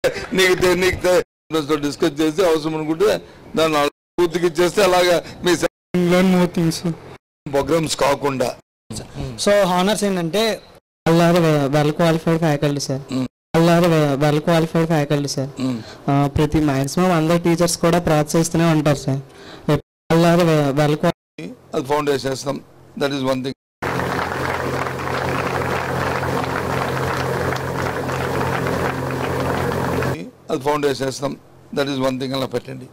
నీకు తె- నీకు తె- డిస్కస్ చేసి అవసరం అనుకుంటే దాన్ని పూర్తికి ఇచ్చేస్తే అలాగా మీ learn more things. ప్రోగ్రామ్స్ కాకుండా సో హానర్స్ ఏంటంటే all are well qualified faculty sir Mm. All are well qualified faculty sir um, ఆ, ప్రతి మాక్సిమం అందరు టీచర్స్ కూడా ప్రోత్సహిస్తూనే ఉంటారు సార్ అల్లారు వెల్ అది ఫౌండేషన్ చేస్తాం దట్ ఈస్ వన్ థింగ్ అది ఫౌండేషన్ చేస్తాం దట్ ఈస్ వన్ థింగ్ అలా పెట్టండి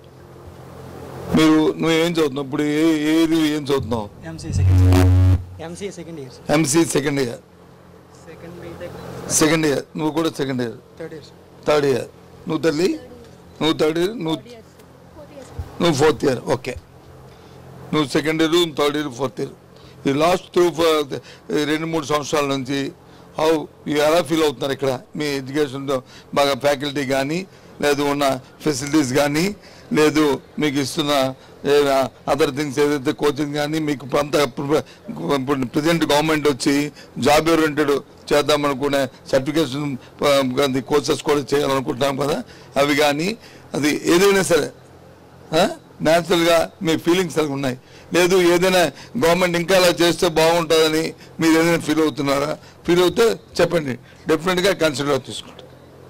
మీరు నువ్వు ఏం చదువుతున్నావు ఇప్పుడు ఏ ఏది ఏం చదువుతున్నావు MC second MC second year MC second year second BTech second year నువ్వు కూడా second year third year third year నువ్వు తల్లి నువ్వు థర్డ్ ఇయర్ నువ్వు నువ్వు ఫోర్త్ ఇయర్ ఓకే నువ్వు second year third year fourth year ఈ లాస్ట్ త్రూ రెండు మూడు సంవత్సరాల నుంచి హౌ ఎలా ఫీల్ అవుతున్నారు ఇక్కడ మీ ఎడ్యుకేషన్తో బాగా ఫ్యాకల్టీ కానీ లేదు ఉన్న ఫెసిలిటీస్ కానీ లేదు మీకు ఇస్తున్న అదర్ థింగ్స్ ఏదైతే కోచింగ్ కానీ మీకు అంత ఇప్పుడు ప్రజెంట్ గవర్నమెంట్ వచ్చి జాబ్ ఓరియంటెడ్ చేద్దామనుకునే సర్టిఫికేషన్ కోర్సెస్ కూడా చేయాలనుకుంటున్నాం కదా అవి కానీ అది ఏదైనా సరే న్యాచురల్గా మీ ఫీలింగ్స్ అలా ఉన్నాయి లేదు ఏదైనా గవర్నమెంట్ ఇంకా అలా చేస్తే బాగుంటుందని మీరు ఏదైనా ఫీల్ అవుతున్నారా ఫీల్ అవుతే చెప్పండి డెఫినెట్గా కన్సిడర్ తీసుకుంటాం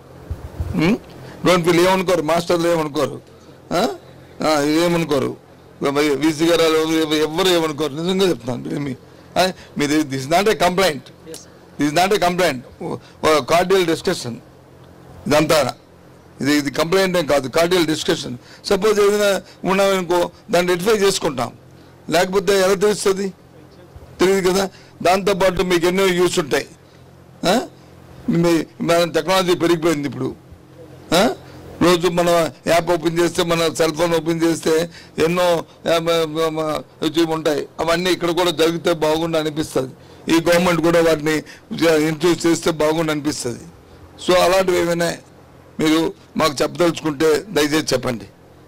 డోంట్ ఫీల్ ఏమనుకోరు మాస్టర్లు ఏమనుకోరు ఆ? ఆ, ఏమనుకోరు వీసీ గారు ఎవరు ఏమనుకోరు నిజంగా చెప్తాను మీ ఆ, మీది this not a complaint this not a complaint cordial discussion ఇదంతా ఇది ఇది కంప్లైంట్ ఏం కాదు కార్డియల్ డిస్కషన్ సపోజ్ ఏదైనా ఉన్నామనుకో దాన్ని రెటిఫై చేసుకుంటాం లేకపోతే ఎలా తెలుస్తుంది తెలియదు కదా దాంతోపాటు మీకు ఎన్నో యూస్ ఉంటాయి ఆ? మీ- మన టెక్నాలజీ పెరిగిపోయింది ఇప్పుడు ఆ? రోజు మనం యాప్ ఓపెన్ చేస్తే మన సెల్ ఫోన్ ఓపెన్ చేస్తే ఎన్నో యాప్, మ- మ- వచ్చి ఉంటాయి అవన్నీ ఇక్కడ కూడా జరిగితే బాగుండు అనిపిస్తుంది ఈ గవర్నమెంట్ కూడా వాటిని ఇంట్రూస్ చేస్తే బాగుండు అనిపిస్తుంది సో అలాంటివి ఏమైనా మీరు మాకు చెప్పదలుచుకుంటే దయచేసి చెప్పండి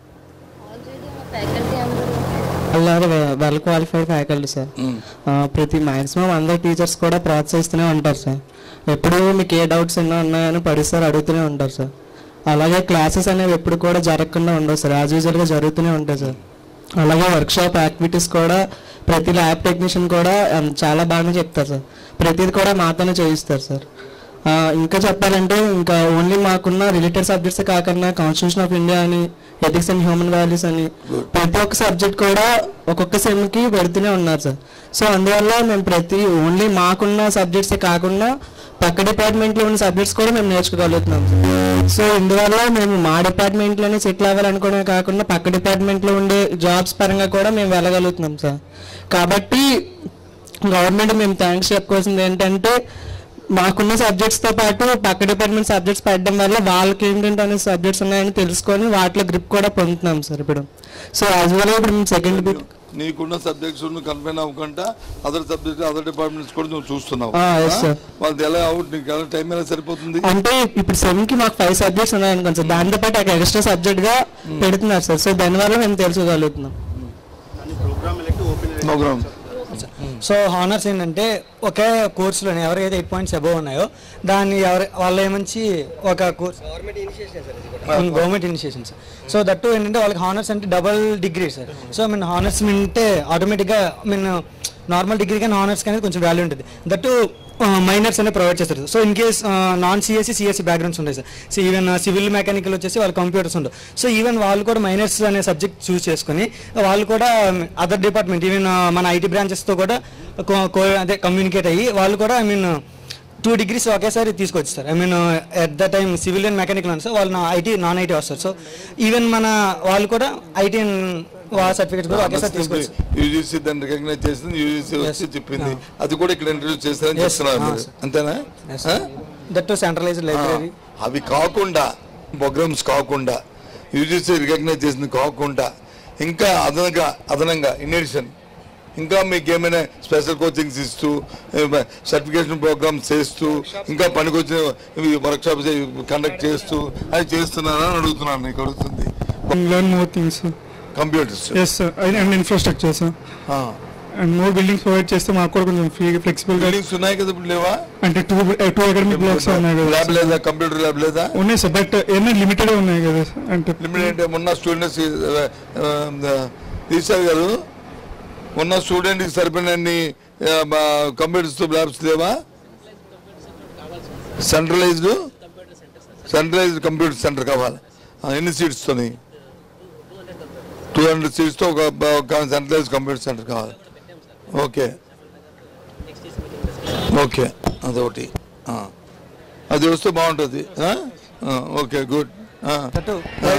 ఆల్రెడీ మా ఫ్యాకల్టీ అందరూ all are well qualified faculty sir um. ఆ, ప్రతి మాక్సిమం అందరు టీచర్స్ కూడా ప్రోత్సహిస్తూనే ఉంటారు సార్ ఎప్పుడు మీకు ఏ డౌట్స్ ఎన్నో ఉన్నాయని పడిసారి అడుగుతూనే ఉంటారు సార్ అలాగే క్లాసెస్ అనేవి ఎప్పుడు కూడా జరగకుండా ఉండవు సార్ యాజ్ యూజువల్గా జరుగుతూనే ఉంటాయి సార్ అలాగే వర్క్షాప్ యాక్టివిటీస్ కూడా ప్రతి ల్యాబ్ టెక్నీషియన్ కూడా ఉమ్, చాలా బాగా చెప్తారు సార్ ప్రతిది కూడా మాతోనే చేయిస్తారు సార్ ఆ, ఇంకా చెప్పాలంటే ఇంకా ఓన్లీ మాకున్న రిలేటెడ్ సబ్జెక్ట్స్ కాకుండా కాన్స్టిట్యూషన్ ఆఫ్ ఇండియా అని ఎథిక్స్ అండ్ హ్యూమన్ వాల్యూస్ అని ప్రతి ఒక్క సబ్జెక్ట్ కూడా ఒక్కొక్క సెమ్కి పెడుతూనే ఉన్నారు సార్ సో అందువల్ల మేము ప్రతి ఓన్లీ మాకున్న సబ్జెక్ట్సే కాకుండా పక్క డిపార్ట్మెంట్లో ఉన్న సబ్జెక్ట్స్ కూడా మేము నేర్చుకోగలుగుతున్నాం సార్ సో ఇందువల్ల మేము మా డిపార్ట్మెంట్లోనే సెటిల్ అవ్వాలనుకోవడమే కాకుండా పక్క డిపార్ట్మెంట్లో ఉండే జాబ్స్ పరంగా కూడా మేము వెళ్ళగలుగుతున్నాం సార్ కాబట్టి గవర్నమెంట్ మేము థ్యాంక్స్ చెప్పుకోవాల్సింది ఏంటంటే మాకున్న సబ్జెక్ట్స్తో పాటు పక్క డిపార్ట్మెంట్ సబ్జెక్ట్స్ పెట్టడం వల్ల వాళ్ళకి ఏంటంటే అనే సబ్జెక్ట్స్ ఉన్నాయని తెలుసుకొని వాటిలో గ్రిప్ కూడా పొందుతున్నాం సార్ ఇప్పుడు సో యాజ్ వెల్ ఇప్పుడు మేము సెకండ్ బిట్ నీకున్న సబ్జెక్ట్స్ నువ్వు కన్ఫైన్ అవ్వకుండా అదర్ సబ్జెక్ట్స్ అదర్ డిపార్ట్మెంట్స్ కూడా నువ్వు చూస్తున్నావు Ah, yes, sir. వాళ్ళది ఎలా అవుట్ నీకు ఎలా టైం ఎలా సరిపోతుంది అంటే ఇప్పుడు సెమ్ కి మాకు ఫైవ్ సబ్జెక్ట్స్ ఉన్నాయి అనుకోండి సార్ దాంతో పాటు ఒక ఎక్స్ట్రా సబ్జెక్ట్ గా పెడుతున్నారు సార్ సో దానివల్ల మేము తెలుసుకోగలుగుతున్నాం ప్రోగ్రామ్ సో హానర్స్ ఏంటంటే ఒకే కోర్సులో ఎవరైతే ఎయిట్ పాయింట్స్ అబోవ్ ఉన్నాయో దాన్ని ఎవరి వాళ్ళ ఏమంచి ఒక course government initiation sir so that ఏంటంటే వాళ్ళకి హానర్స్ అంటే double degree sir so mean honours అంటే ఆటోమేటిక్గా మీన్ నార్మల్ డిగ్రీ కానీ హానర్స్ అనేది కొంచెం వాల్యూ ఉంటుంది దట్టు మైనర్స్ అనేది ప్రొవైడ్ చేస్తారు so in case non CSC CSC backgrounds ఉంటాయి sir so even civil mechanical వచ్చేసి వాళ్ళ కంప్యూటర్స్ ఉండవు సో ఈవెన్ వాళ్ళు కూడా మైనర్స్ అనే సబ్జెక్ట్ చూస్ చేసుకొని వాళ్ళు కూడా అదర్ డిపార్ట్మెంట్ ఈవెన్ మన ఐటీ బ్రాంచెస్తో కూడా కో- కో- అదే కమ్యూనికేట్ అయ్యి వాళ్ళు కూడా ఐ మీన్ టూ డిగ్రీస్ ఒకేసారి తీసుకొచ్చి sir I mean at the time civil and mechanical అని సార్ వాళ్ళు ఐటీ నాన్ ఐటీ వస్తారు సో ఈవెన్ మన వాళ్ళు కూడా ఐటీ సర్టిఫికేట్స్ కూడా ఒకేసారి తీసుకొచ్చి యూజీసీ దాన్ని రికగ్నైజ్ చేసింది యూజీసీ వచ్చి చెప్పింది అది కూడా ఇక్కడ ఇంట్రడ్యూస్ చేస్తారని Yes. చెప్తున్నారు Ah, మీరు. sir. అంతేనా ఆ? దట్ టు సెంట్రలైజ్డ్ లైబ్రరీ ఆ, అవి కాకుండా ప్రోగ్రామ్స్ కాకుండా యూజీసీ రికగ్నైజ్ చేసింది కాకుండా ఇంకా అదనంగా అదనంగా ఇన్ ఎడిషన్ ఇంకా మీకు ఏమైనా స్పెషల్ కోచింగ్స్ ఇస్తూ సర్టిఫికేషన్ ప్రోగ్రామ్స్ చేస్తూ ఇంకా పనికొచ్చిన వర్క్షాప్స్ కండక్ట్ చేస్తూ అది చేస్తున్నారా అని అడుగుతున్నాను నీకు అడుగుతుంది Learn more things. Sir. Computers Yes, sir. And and infrastructure, sir. And more buildings provide చేస్తే మాకు కూడా కొంచెం ఫ్రీ ఫ్లెక్సిబుల్గా బిల్డింగ్స్ ఉన్నాయి కదా ఇప్పుడు లేవా అంటే టూ టూ అకాడమిక్ బ్లాక్స్ ఉన్నాయి కదా ల్యాబ్ లేదా కంప్యూటర్ ల్యాబ్ లేదా ఉన్నాయి సార్ బట్ ఏమైనా లిమిటెడ్ ఉన్నాయి కదా సార్ అంటే లిమిట్ అంటే ఉన్న స్టూడెంట్స్ ఈశ్వర్ గారు ఉన్న స్టూడెంట్కి సరిపోయినన్ని కంప్యూటర్స్ ల్యాబ్స్ లేవా సెంట్రలైజ్డ్ సెంట్రలైజ్డ్ కంప్యూటర్ సెంటర్ కావాలి ఆ, ఎన్ని సీట్స్తోని టూ హండ్రెడ్ సీట్స్తో ఒక ఒక సెంట్రలైజ్ కంప్యూటర్ సెంటర్ కావాలి ఓకే ఓకే అదొకటి ఆ. అది వస్తే బాగుంటుంది ఆ? ఆ, ఓకే గుడ్ ఆ. అటు ఆ.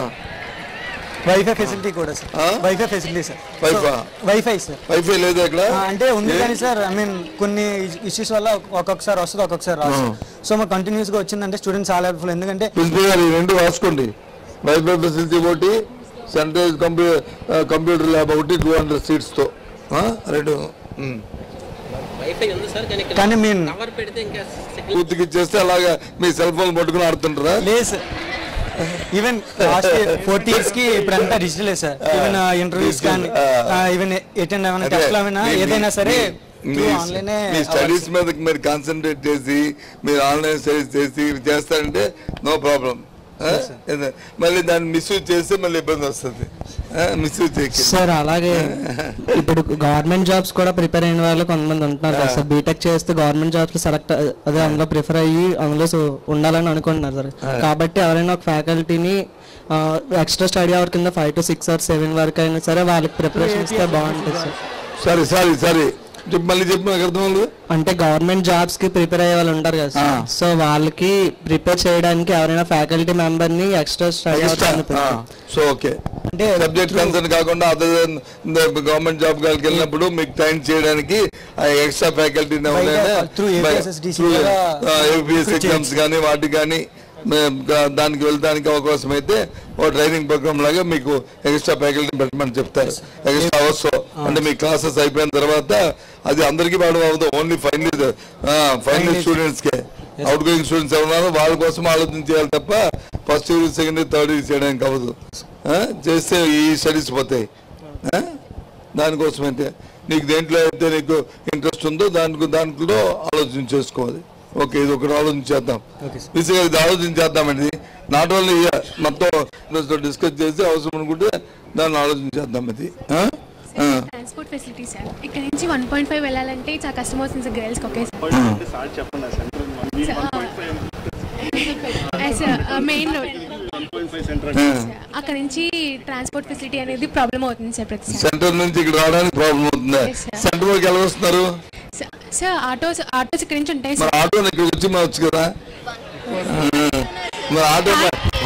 వైఫై ఫెసిలిటీ కూడా సార్ ఆ? Wifi facility sir wifi? Wifi sir wifi లేదా ఇక్కడ ఆ, అంటే ఉంది ఏ? కానీ సార్ ఐ మీన్ కొన్ని ఇష్యూస్ వల్ల ఒక్కొక్కసారి వస్తుంది ఒక్కొక్కసారి రాదు సార్. సో మాకు కంటిన్యూస్ గా వచ్చిందంటే స్టూడెంట్స్ చాలా హెల్ప్ఫుల్ ఎందుకంటే ప్రిన్సిపల్ గారు ఈ రెండు రాసుకోండి వైఫై ఫెసిలిటీ ఒకటి సెంట్రల్ కంప్యూటర్ కంప్యూటర్ ల్యాబ్ ఒకటి టూ హండ్రెడ్ సీట్స్తో రెండు ఉమ్. వైఫై ఉంది సార్ కానీ ఇక్కడ కానీ మేము కవర్ పెడితే ఇంకా సిగ్నల్ పూర్తికి ఇచ్చేస్తే అలాగా మీ సెల్ ఫోన్ పట్టుకుని ఆడుతుంటారా లేదు sir even last fourth years కి ఇప్పుడు అంతా డిజిటలే సార్ ఈవెన్ ఇంటర్వ్యూస్ కానీ ఈవెన్ అటెండ్ ఏమైనా అదే, టెస్ట్ ఏమైనా మీ- ఏదైనా సరే మీ- ఆన్లైనే మీ స్టడీస్ మీద మీరు కాన్సన్ట్రేట్ చేసి మీరు ఆన్లైన్ స్టడీస్ చేసి ఇవి చేస్తారంటే నో ప్రాబ్లం మళ్ళీ దాన్ని మిస్యూజ్ చేస్తే మళ్ళీ ఇబ్బంది వస్తుంది మిస్యూజ్ చేయకండి సార్ అలాగే ఇప్పుడు గవర్నమెంట్ జాబ్స్ కూడా ప్రిపేర్ అయిన వాళ్ళు కొంతమంది ఉంటున్నారు కదా సార్ బీటెక్ చేస్తే గవర్నమెంట్ జాబ్స్ సెలెక్ట్ అదే అందులో ప్రిఫర్ అయ్యి అందులో సో- ఉండాలని అనుకుంటున్నారు సార్ కాబట్టి ఎవరైనా ఒక ఫ్యాకల్టీని ఎక్స్ట్రా స్టడీ అవర్ కింద five to six hour seven వరకు అయినా సరే వాళ్ళకి ప్రిపరేషన్ ఇస్తే బాగుంటుంది సార్ సరే సరే సరే చెప్పు మళ్ళీ చెప్పు నాకు అర్థం అవ్వలేదు. అంటే గవర్నమెంట్ జాబ్స్ కి ప్రిపేర్ అయ్యే వాళ్ళు ఉంటారు కదా సార్ ఆ. సో వాళ్ళకి ప్రిపేర్ చేయడానికి ఎవరైనా ఫ్యాకల్టీ మెంబర్ ని ఎక్స్ట్రా స్టడీ Extra. అవర్ ఆ, సో ఓకే అంటే సబ్జెక్ట్ కన్సర్న్ కాకుండా అదర్ గవర్నమెంట్ జాబ్ గారికి వెళ్ళినప్పుడు మీకు ట్రైన్ చేయడానికి ఎక్స్ట్రా ఫ్యాకల్టీ through APSSDC ద్వారా ఏపీఎస్ recruit ఎగ్జామ్స్ కానీ వాటి కానీ దానికి వెళ్ళడానికి అవకాశం అయితే ఓ ట్రైనింగ్ ప్రోగ్రామ్ లాగా మీకు ఎక్స్ట్రా ఫ్యాకల్టీ పెట్టమని చెప్తారు ఎక్స్ట్రా అవర్స్ అంటే మీ క్లాసెస్ అయిపోయిన తర్వాత అది అందరికీ పాడు అవ్వదు ఓన్లీ ఫైనల్ ఫైనల్ స్టూడెంట్స్ కే అవుట్ గోయింగ్ స్టూడెంట్స్ ఎవరున్నారో వాళ్ళ కోసం ఆలోచించాలి తప్ప first year second year third year చేయడానికి అవ్వదు ఆ? చేస్తే ఈ స్టడీస్ పోతాయి ఆ? దానికోసం అయితే నీకు దేంట్లో అయితే నీకు ఇంట్రెస్ట్ ఉందో దానికి దాంట్లో ఆలోచన చేసుకోవాలి ఓకే ఇది ఒకటి ఆలోచించేద్దాం ఈజీగా ఇది ఆలోచించేద్దామండి నాట్ ఓన్లీ మొత్తం డిస్కస్ చేసి అవసరం అనుకుంటే దాన్ని ఆలోచించేద్దాం ఇది ఆ? ఆ. ట్రాన్స్పోర్ట్ ఫెసిలిటీ సార్ ఇక్కడ నుంచి వన్ పాయింట్ ఫైవ్ వెళ్ళాలంటే చాలా కష్టం అవుతుంది సార్ గర్ల్స్కి ఒకే మెయిన్ రోడ్ అక్కడ నుంచి ట్రాన్స్పోర్ట్ ఫెసిలిటీ అనేది ప్రాబ్లం అవుతుంది సార్ ప్రతిసారి సెంటర్ నుంచి ఇక్కడ రావడానికి ప్రాబ్లం అవుతుందా Yes, sir. సెంటర్ వరకు ఎలా వస్తున్నారు స- సార్ ఆటోస్ ఆటోస్ ఇక్కడ నుంచి ఉంటాయి మరి సార్ ఆటో ఇక్కడికి వచ్చి మార్చు కదా ఆ, మరి ఆటో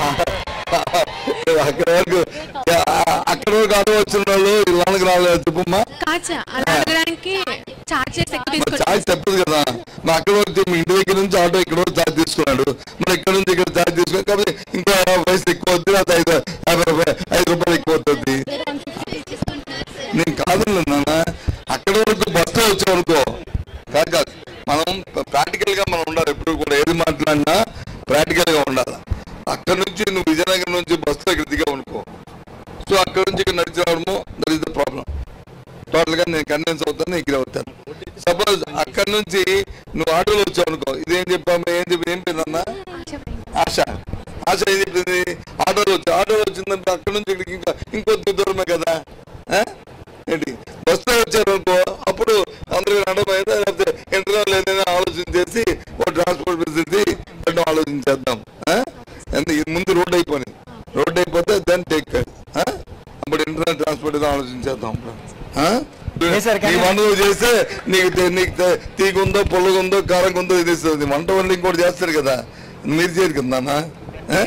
అక్కడ వరకు అక్కడ వరకు ఆటో వచ్చిన వాళ్ళు ఇళ్ళకి రాలేదు చెప్పమ్మా కాదు సార్ అలా అడగడానికి చార్జెస్ ఎక్కువ మరి తీసుకుంటారు ఛార్జ్ చెప్పదు కదా మరి అక్కడ వరకు మీ ఇంటి దగ్గర నుంచి ఆటో ఇక్కడ వరకు ఛార్జ్ తీసుకున్నాడు మరి ఇక్కడ నుంచి ఇక్కడ ఛార్జ్ తీసుకున్నాడు కాబట్టి ఇంకా వయసు ఎక్కువ అవుతుంది లేదా ఐదు యాభై రూపాయలు ఐదు రూపాయలు ఎక్కువ అవుతుంది నేను కాదు నాన్న అక్కడ వరకు బస్సులో వచ్చామనుకో కాదు కాదు మనం ప్రాక్టికల్ గా మనం ఉండాలి ఎప్పుడు కూడా ఏది మాట్లాడినా ప్రాక్టికల్ గా ఉండాలి అక్కడ నుంచి నువ్వు విజయనగరం నుంచి బస్సులో ఇక్కడ దిగావు అనుకో సో అక్కడ నుంచి ఇక్కడ నడిచి రావడము that is the problem total గా నేను కన్విన్స్ అవుతాను ఇక్కడ అవుతాను సపోజ్ అక్కడ నుంచి నువ్వు ఆటోలో వచ్చావు అనుకో ఇదేం చెప్పాము ఏం చెప్పి ఏం పేదన్నా ఆశ ఆశ ఏం చెప్పింది ఆటోలో వచ్చి ఆటోలో వచ్చిందంటే అక్కడ నుంచి ఇక్కడికి ఇంకా ఇంకొద్ది దూరమే కదా ఆ? ఏంటి బస్సులో వచ్చారు అనుకో అప్పుడు అందరికి నడమైనా లేకపోతే ఇంటర్నల్ లేదని ఆలోచన చేసి ఓ ట్రాన్స్పోర్ట్ ఫెసిలిటీ పెట్టడం ఆలోచించేద్దాం ఆ? ఎంత ఇది ముందు రోడ్ అయిపోయింది రోడ్ అయిపోతే దెన్ టేక్ అప్పుడు ఇంటర్నల్ ట్రాన్స్పోర్ట్ ఏదో ఆలోచించేద్దాం ఆ? ఏ సార్, కానీ- నీ వంట నువ్వు చేస్తే నీకు తె- నీకు తె- తీగుందో పుల్లగుందో కారంగా ఉందో ఇది ఇస్తుంది వంట వంట ఇంకోటి చేస్తారు కదా మీరు చేయరు కదా నాన్న ఆ?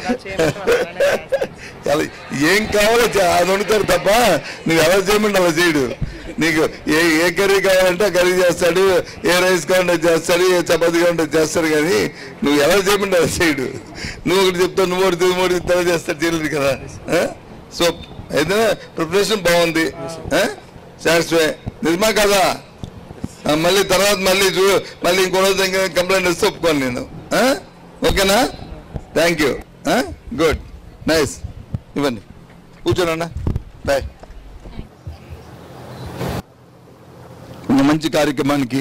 అలా ఏం కావాలో చే- అది వండుతారు తప్ప నువ్వు ఎలా చేయమంటే అలా చేయడు నీకు ఏ ఏ కర్రీ కావాలంటే ఆ కర్రీ చేస్తాడు ఏ రైస్ కావాలంటే అది చేస్తాడు ఏ చపాతీ కావాలంటే అది చేస్తాడు కానీ నువ్వు ఎలా చేయమంటే అలా చేయడు నువ్వు ఒకటి చెప్తావు నువ్వు ఒకటి నువ్వు ఒకటి తల చేస్తాడు చేయలేదు కదా ఆ? సో ఏదైనా ప్రిపరేషన్ బాగుంది సాటిస్ఫై నిజమా కదా ఆ, మళ్ళీ తర్వాత మళ్ళీ చూ మళ్ళీ ఇంకో రోజు ఇంకా కంప్లైంట్ ఇస్తే ఒప్పుకోను నేను ఆ? ఓకేనా థ్యాంక్ యూ గుడ్ నైస్ ఇవ్వండి కూర్చోనన్నా బాయ్ మంచి కార్యక్రమానికి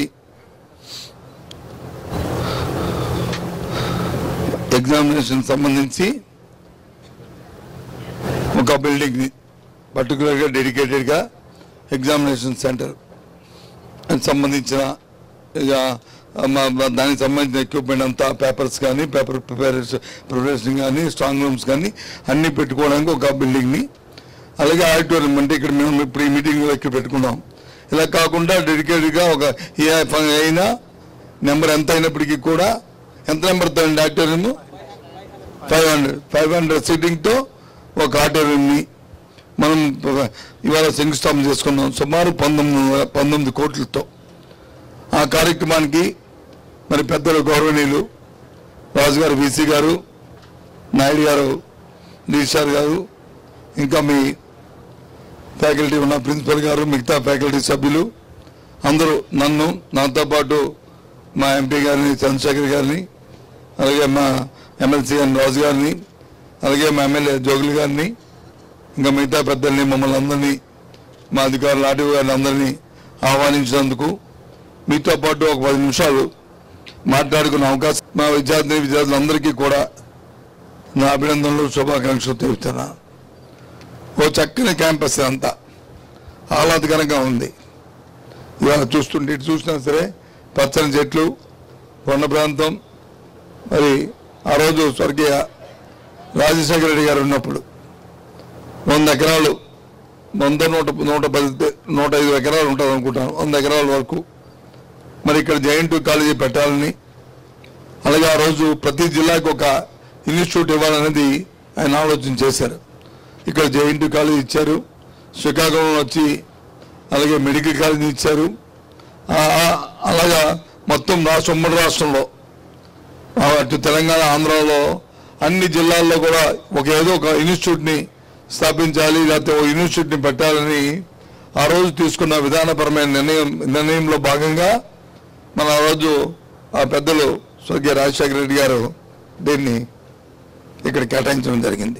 ఎగ్జామినేషన్ సంబంధించి ఒక బిల్డింగ్ని పర్టికులర్గా డెడికేటెడ్గా ఎగ్జామినేషన్ సెంటర్ సంబంధించిన ఇక మా- మా దానికి సంబంధించిన ఎక్విప్మెంట్ అంతా పేపర్స్ కానీ పేపర్ ప్రిపరేషన్ ప్రిపరేషన్ కానీ స్ట్రాంగ్ రూమ్స్ కానీ అన్నీ పెట్టుకోవడానికి ఒక బిల్డింగ్ని అలాగే ఆడిటోరియం అంటే ఇక్కడ మేము ఇప్పుడు ఈ మీటింగ్ ఇక్కడ పెట్టుకున్నాం ఇలా కాకుండా డెడికేటెడ్గా ఒక ఏ ఫ- అయినా నెంబర్ ఎంత అయినప్పటికీ కూడా ఎంత నెంబర్తో అండి auditorium five hundred five hundred సీటింగ్తో ఒక ఆడిటోరియంని మనం ప- ఇవాళ శంకుస్థాపన చేసుకున్నాం సుమారు పంతొమ్మిది వందల- పంతొమ్మిది కోట్లతో ఆ కార్యక్రమానికి మరి పెద్దలు గౌరవనీయులు రాజుగారు వీసీ గారు నాయుడు గారు డీసార్ గారు ఇంకా మీ ఫ్యాకల్టీ ఉన్న ప్రిన్సిపల్ గారు మిగతా ఫ్యాకల్టీ సభ్యులు అందరూ నన్ను నాతో పాటు మా ఎంపీ గారిని చంద్రశేఖర్ గారిని అలాగే మా ఎమ్మెల్సీ గారిని రాజు గారిని అలాగే మా ఎమ్మెల్యే జోగులు గారిని ఇంకా మిగతా పెద్దల్ని మమ్మల్ని అందరినీ మా అధికారులు ఆర్టీఓ గారిని అందరినీ ఆహ్వానించినందుకు మీతో పాటు ఒక పది నిమిషాలు మాట్లాడుకునే అవకాశం మా విద్యార్థిని విద్యార్థులందరికీ కూడా నా అభినందనలు శుభాకాంక్షలు తెలుపుతున్నా ఓ చక్కని క్యాంపస్ అంతా ఆహ్లాదకరంగా ఉంది ఇవాళ చూస్తుంటే ఇటు చూసినా సరే పచ్చని చెట్లు కొండ ప్రాంతం మరి ఆ రోజు స్వర్గీయ రాజశేఖర రెడ్డి గారు ఉన్నప్పుడు వంద ఎకరాలు వంద నూట నూట పది నూట ఐదు ఎకరాలు ఉంటుంది అనుకుంటాను వంద ఎకరాల వరకు మరి ఇక్కడ జైంట్ కాలేజీ పెట్టాలని అలాగే ఆ రోజు ప్రతి జిల్లాకు ఒక ఇన్స్టిట్యూట్ ఇవ్వాలనేది ఆయన ఆలోచన చేశారు ఇక్కడ జైంట్ కాలేజ్ ఇచ్చారు శ్రీకాకుళంలో వచ్చి అలాగే మెడికల్ కాలేజ్ ఇచ్చారు ఆ- ఆ- అలాగా మొత్తం రాష్ట్ర ఉమ్మడి రాష్ట్రంలో ఆ అటు తెలంగాణ ఆంధ్రాలో అన్ని జిల్లాల్లో కూడా ఒక ఏదో ఒక ఇన్స్టిట్యూట్ని స్థాపించాలి లేకపోతే ఓ యూనివర్సిటీని పెట్టాలని ఆ రోజు తీసుకున్న విధానపరమైన నిర్ణయం నిర్ణయంలో భాగంగా మన ఆ రోజు ఆ పెద్దలు స్వర్గీయ రాజశేఖర రెడ్డి గారు దీన్ని ఇక్కడ కేటాయించడం జరిగింది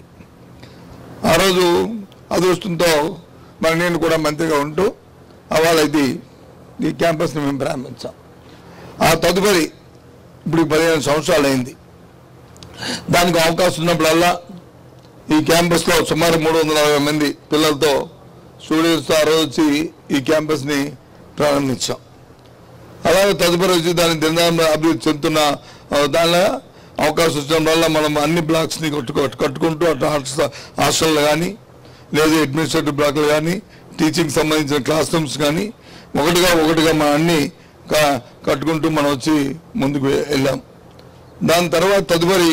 ఆ రోజు అదృష్టంతో మరి నేను కూడా మంత్రిగా ఉంటూ అవాళ ఇది ఈ క్యాంపస్ని మేము ప్రారంభించాం ఆ తదుపరి ఇప్పుడు ఈ పదిహేను సంవత్సరాలు అయింది దానికి అవకాశం ఉన్నప్పుడల్లా ఈ క్యాంపస్లో సుమారు మూడు వందల అరవై మంది పిల్లలతో స్టూడెంట్స్తో ఆ రోజు వచ్చి ఈ క్యాంపస్ని ప్రారంభించాం అలాగే తదుపరి వచ్చి దాని దినదాన అభివృద్ధి చెందుతున్న ఆ, దానిలో అవకాశం వచ్చిన వల్ల మనం అన్ని బ్లాక్స్ని కట్టుకో కట్టుకుంటూ అటు హాస్టల్ హాస్టల్ కానీ లేదా అడ్మినిస్ట్రేటివ్ బ్లాక్లు కానీ టీచింగ్ సంబంధించిన క్లాస్ రూమ్స్ కానీ ఒకటిగా ఒకటిగా మనం అన్ని క- కట్టుకుంటూ మనం వచ్చి ముందుకు వె- వెళ్ళాం దాని తర్వాత తదుపరి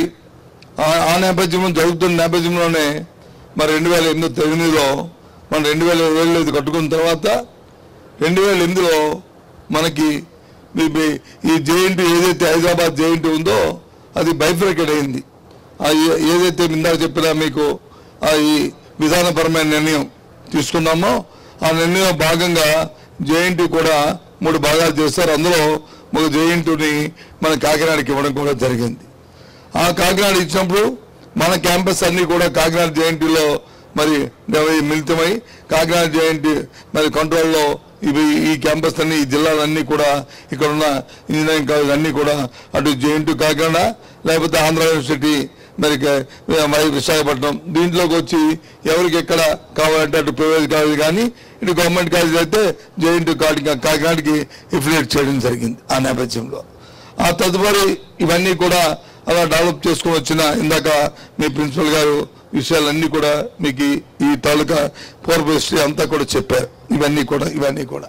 ఆ- ఆ నేపథ్యంలో జరుగుతున్న నేపథ్యంలోనే మరి రెండు వేల ఎనిమిది ఎనిమిదిలో మనం రెండు వేల ఇరవై ఐదు కట్టుకున్న తర్వాత రెండు వేల ఎనిమిదిలో మనకి ఈ- ఈ- ఈ జేఎన్టీ ఏదైతే హైదరాబాద్ జేఎన్టీ ఉందో అది బైఫ్రికేట్ అయింది ఆ ఏ- ఏదైతే ఇందాక చెప్పినా మీకు ఆ ఈ విధానపరమైన నిర్ణయం తీసుకున్నామో ఆ నిర్ణయం భాగంగా జేఎన్టీ కూడా మూడు భాగాలు చేస్తారు అందులో ఒక జేఎన్టీని మన కాకినాడకి ఇవ్వడం కూడా జరిగింది ఆ కాకినాడ ఇచ్చినప్పుడు మన క్యాంపస్ అన్ని కూడా కాకినాడ జేఎన్టీలో మరి అవి మిళితమై కాకినాడ జేఎన్టీ మరి కంట్రోల్లో ఇవి ఈ క్యాంపస్ అన్ని ఈ జిల్లాలన్నీ కూడా ఇక్కడ ఉన్న ఇంజనీరింగ్ కాలేజ్ అన్ని కూడా అటు జేఎన్టీ కాకినాడ లేకపోతే ఆంధ్ర యూనివర్సిటీ మరి క- మరి విశాఖపట్నం దీంట్లోకి వచ్చి ఎవరికి ఎక్కడ కావాలంటే అటు ప్రైవేట్ కాలేజ్ కానీ ఇటు గవర్నమెంట్ కాలేజ్ అయితే జేఎన్టీ కాకినాడకి ఎఫిలియేట్ చేయడం జరిగింది ఆ నేపథ్యంలో ఆ తదుపరి ఇవన్నీ కూడా అలా డెవలప్ చేసుకుని వచ్చిన ఇందాక మీ ప్రిన్సిపల్ గారు విషయాలన్నీ కూడా మీకు ఈ- ఈ తాలూకా పూర్వ హిస్టరీ అంతా కూడా చెప్పారు ఇవన్నీ కూడా ఇవన్నీ కూడా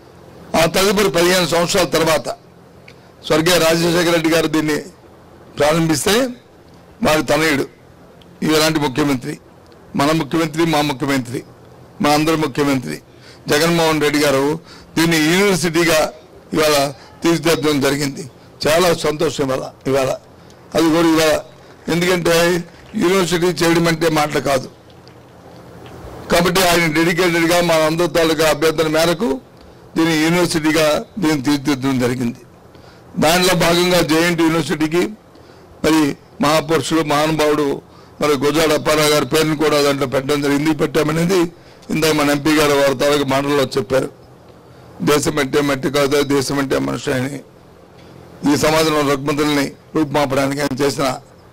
ఆ తదుపరి పదిహేను సంవత్సరాల తర్వాత స్వర్గీయ రాజశేఖర రెడ్డి గారు దీన్ని ప్రారంభిస్తే వారి తనయుడు ఇలాంటి ముఖ్యమంత్రి మన ముఖ్యమంత్రి మా ముఖ్యమంత్రి మా అందరి ముఖ్యమంత్రి జగన్మోహన్ రెడ్డి గారు దీన్ని యూనివర్సిటీగా ఇవాళ తీర్చిదిద్దడం జరిగింది చాలా సంతోషం ఇవాళ ఇవాళ అది కూడా ఇవాళ ఎందుకంటే యూనివర్సిటీ చేయడం అంటే మాటలు కాదు కాబట్టి ఆయన డెడికేటెడ్గా మన అందరి తాలూకా అభ్యర్థన మేరకు దీన్ని యూనివర్సిటీగా దీన్ని తీర్చిదిద్దడం జరిగింది దానిలో భాగంగా జేఎన్టీ యూనివర్సిటీకి మరి మహాపురుషుడు మహానుభావుడు మరి గుజాడ అప్పారావు గారి పేరుని కూడా దాంట్లో పెట్టడం జరిగింది ఎందుకు పెట్టామనేది ఇందాక మన ఎంపీ గారు వారి తాలూకా మాటల్లో చెప్పారు దేశం అంటే మట్టి కాదు దేశం అంటే మనిషి అని ఈ సమాజంలో రుగ్మతుల్ని రూపుమాపడానికి ఆయన చేసిన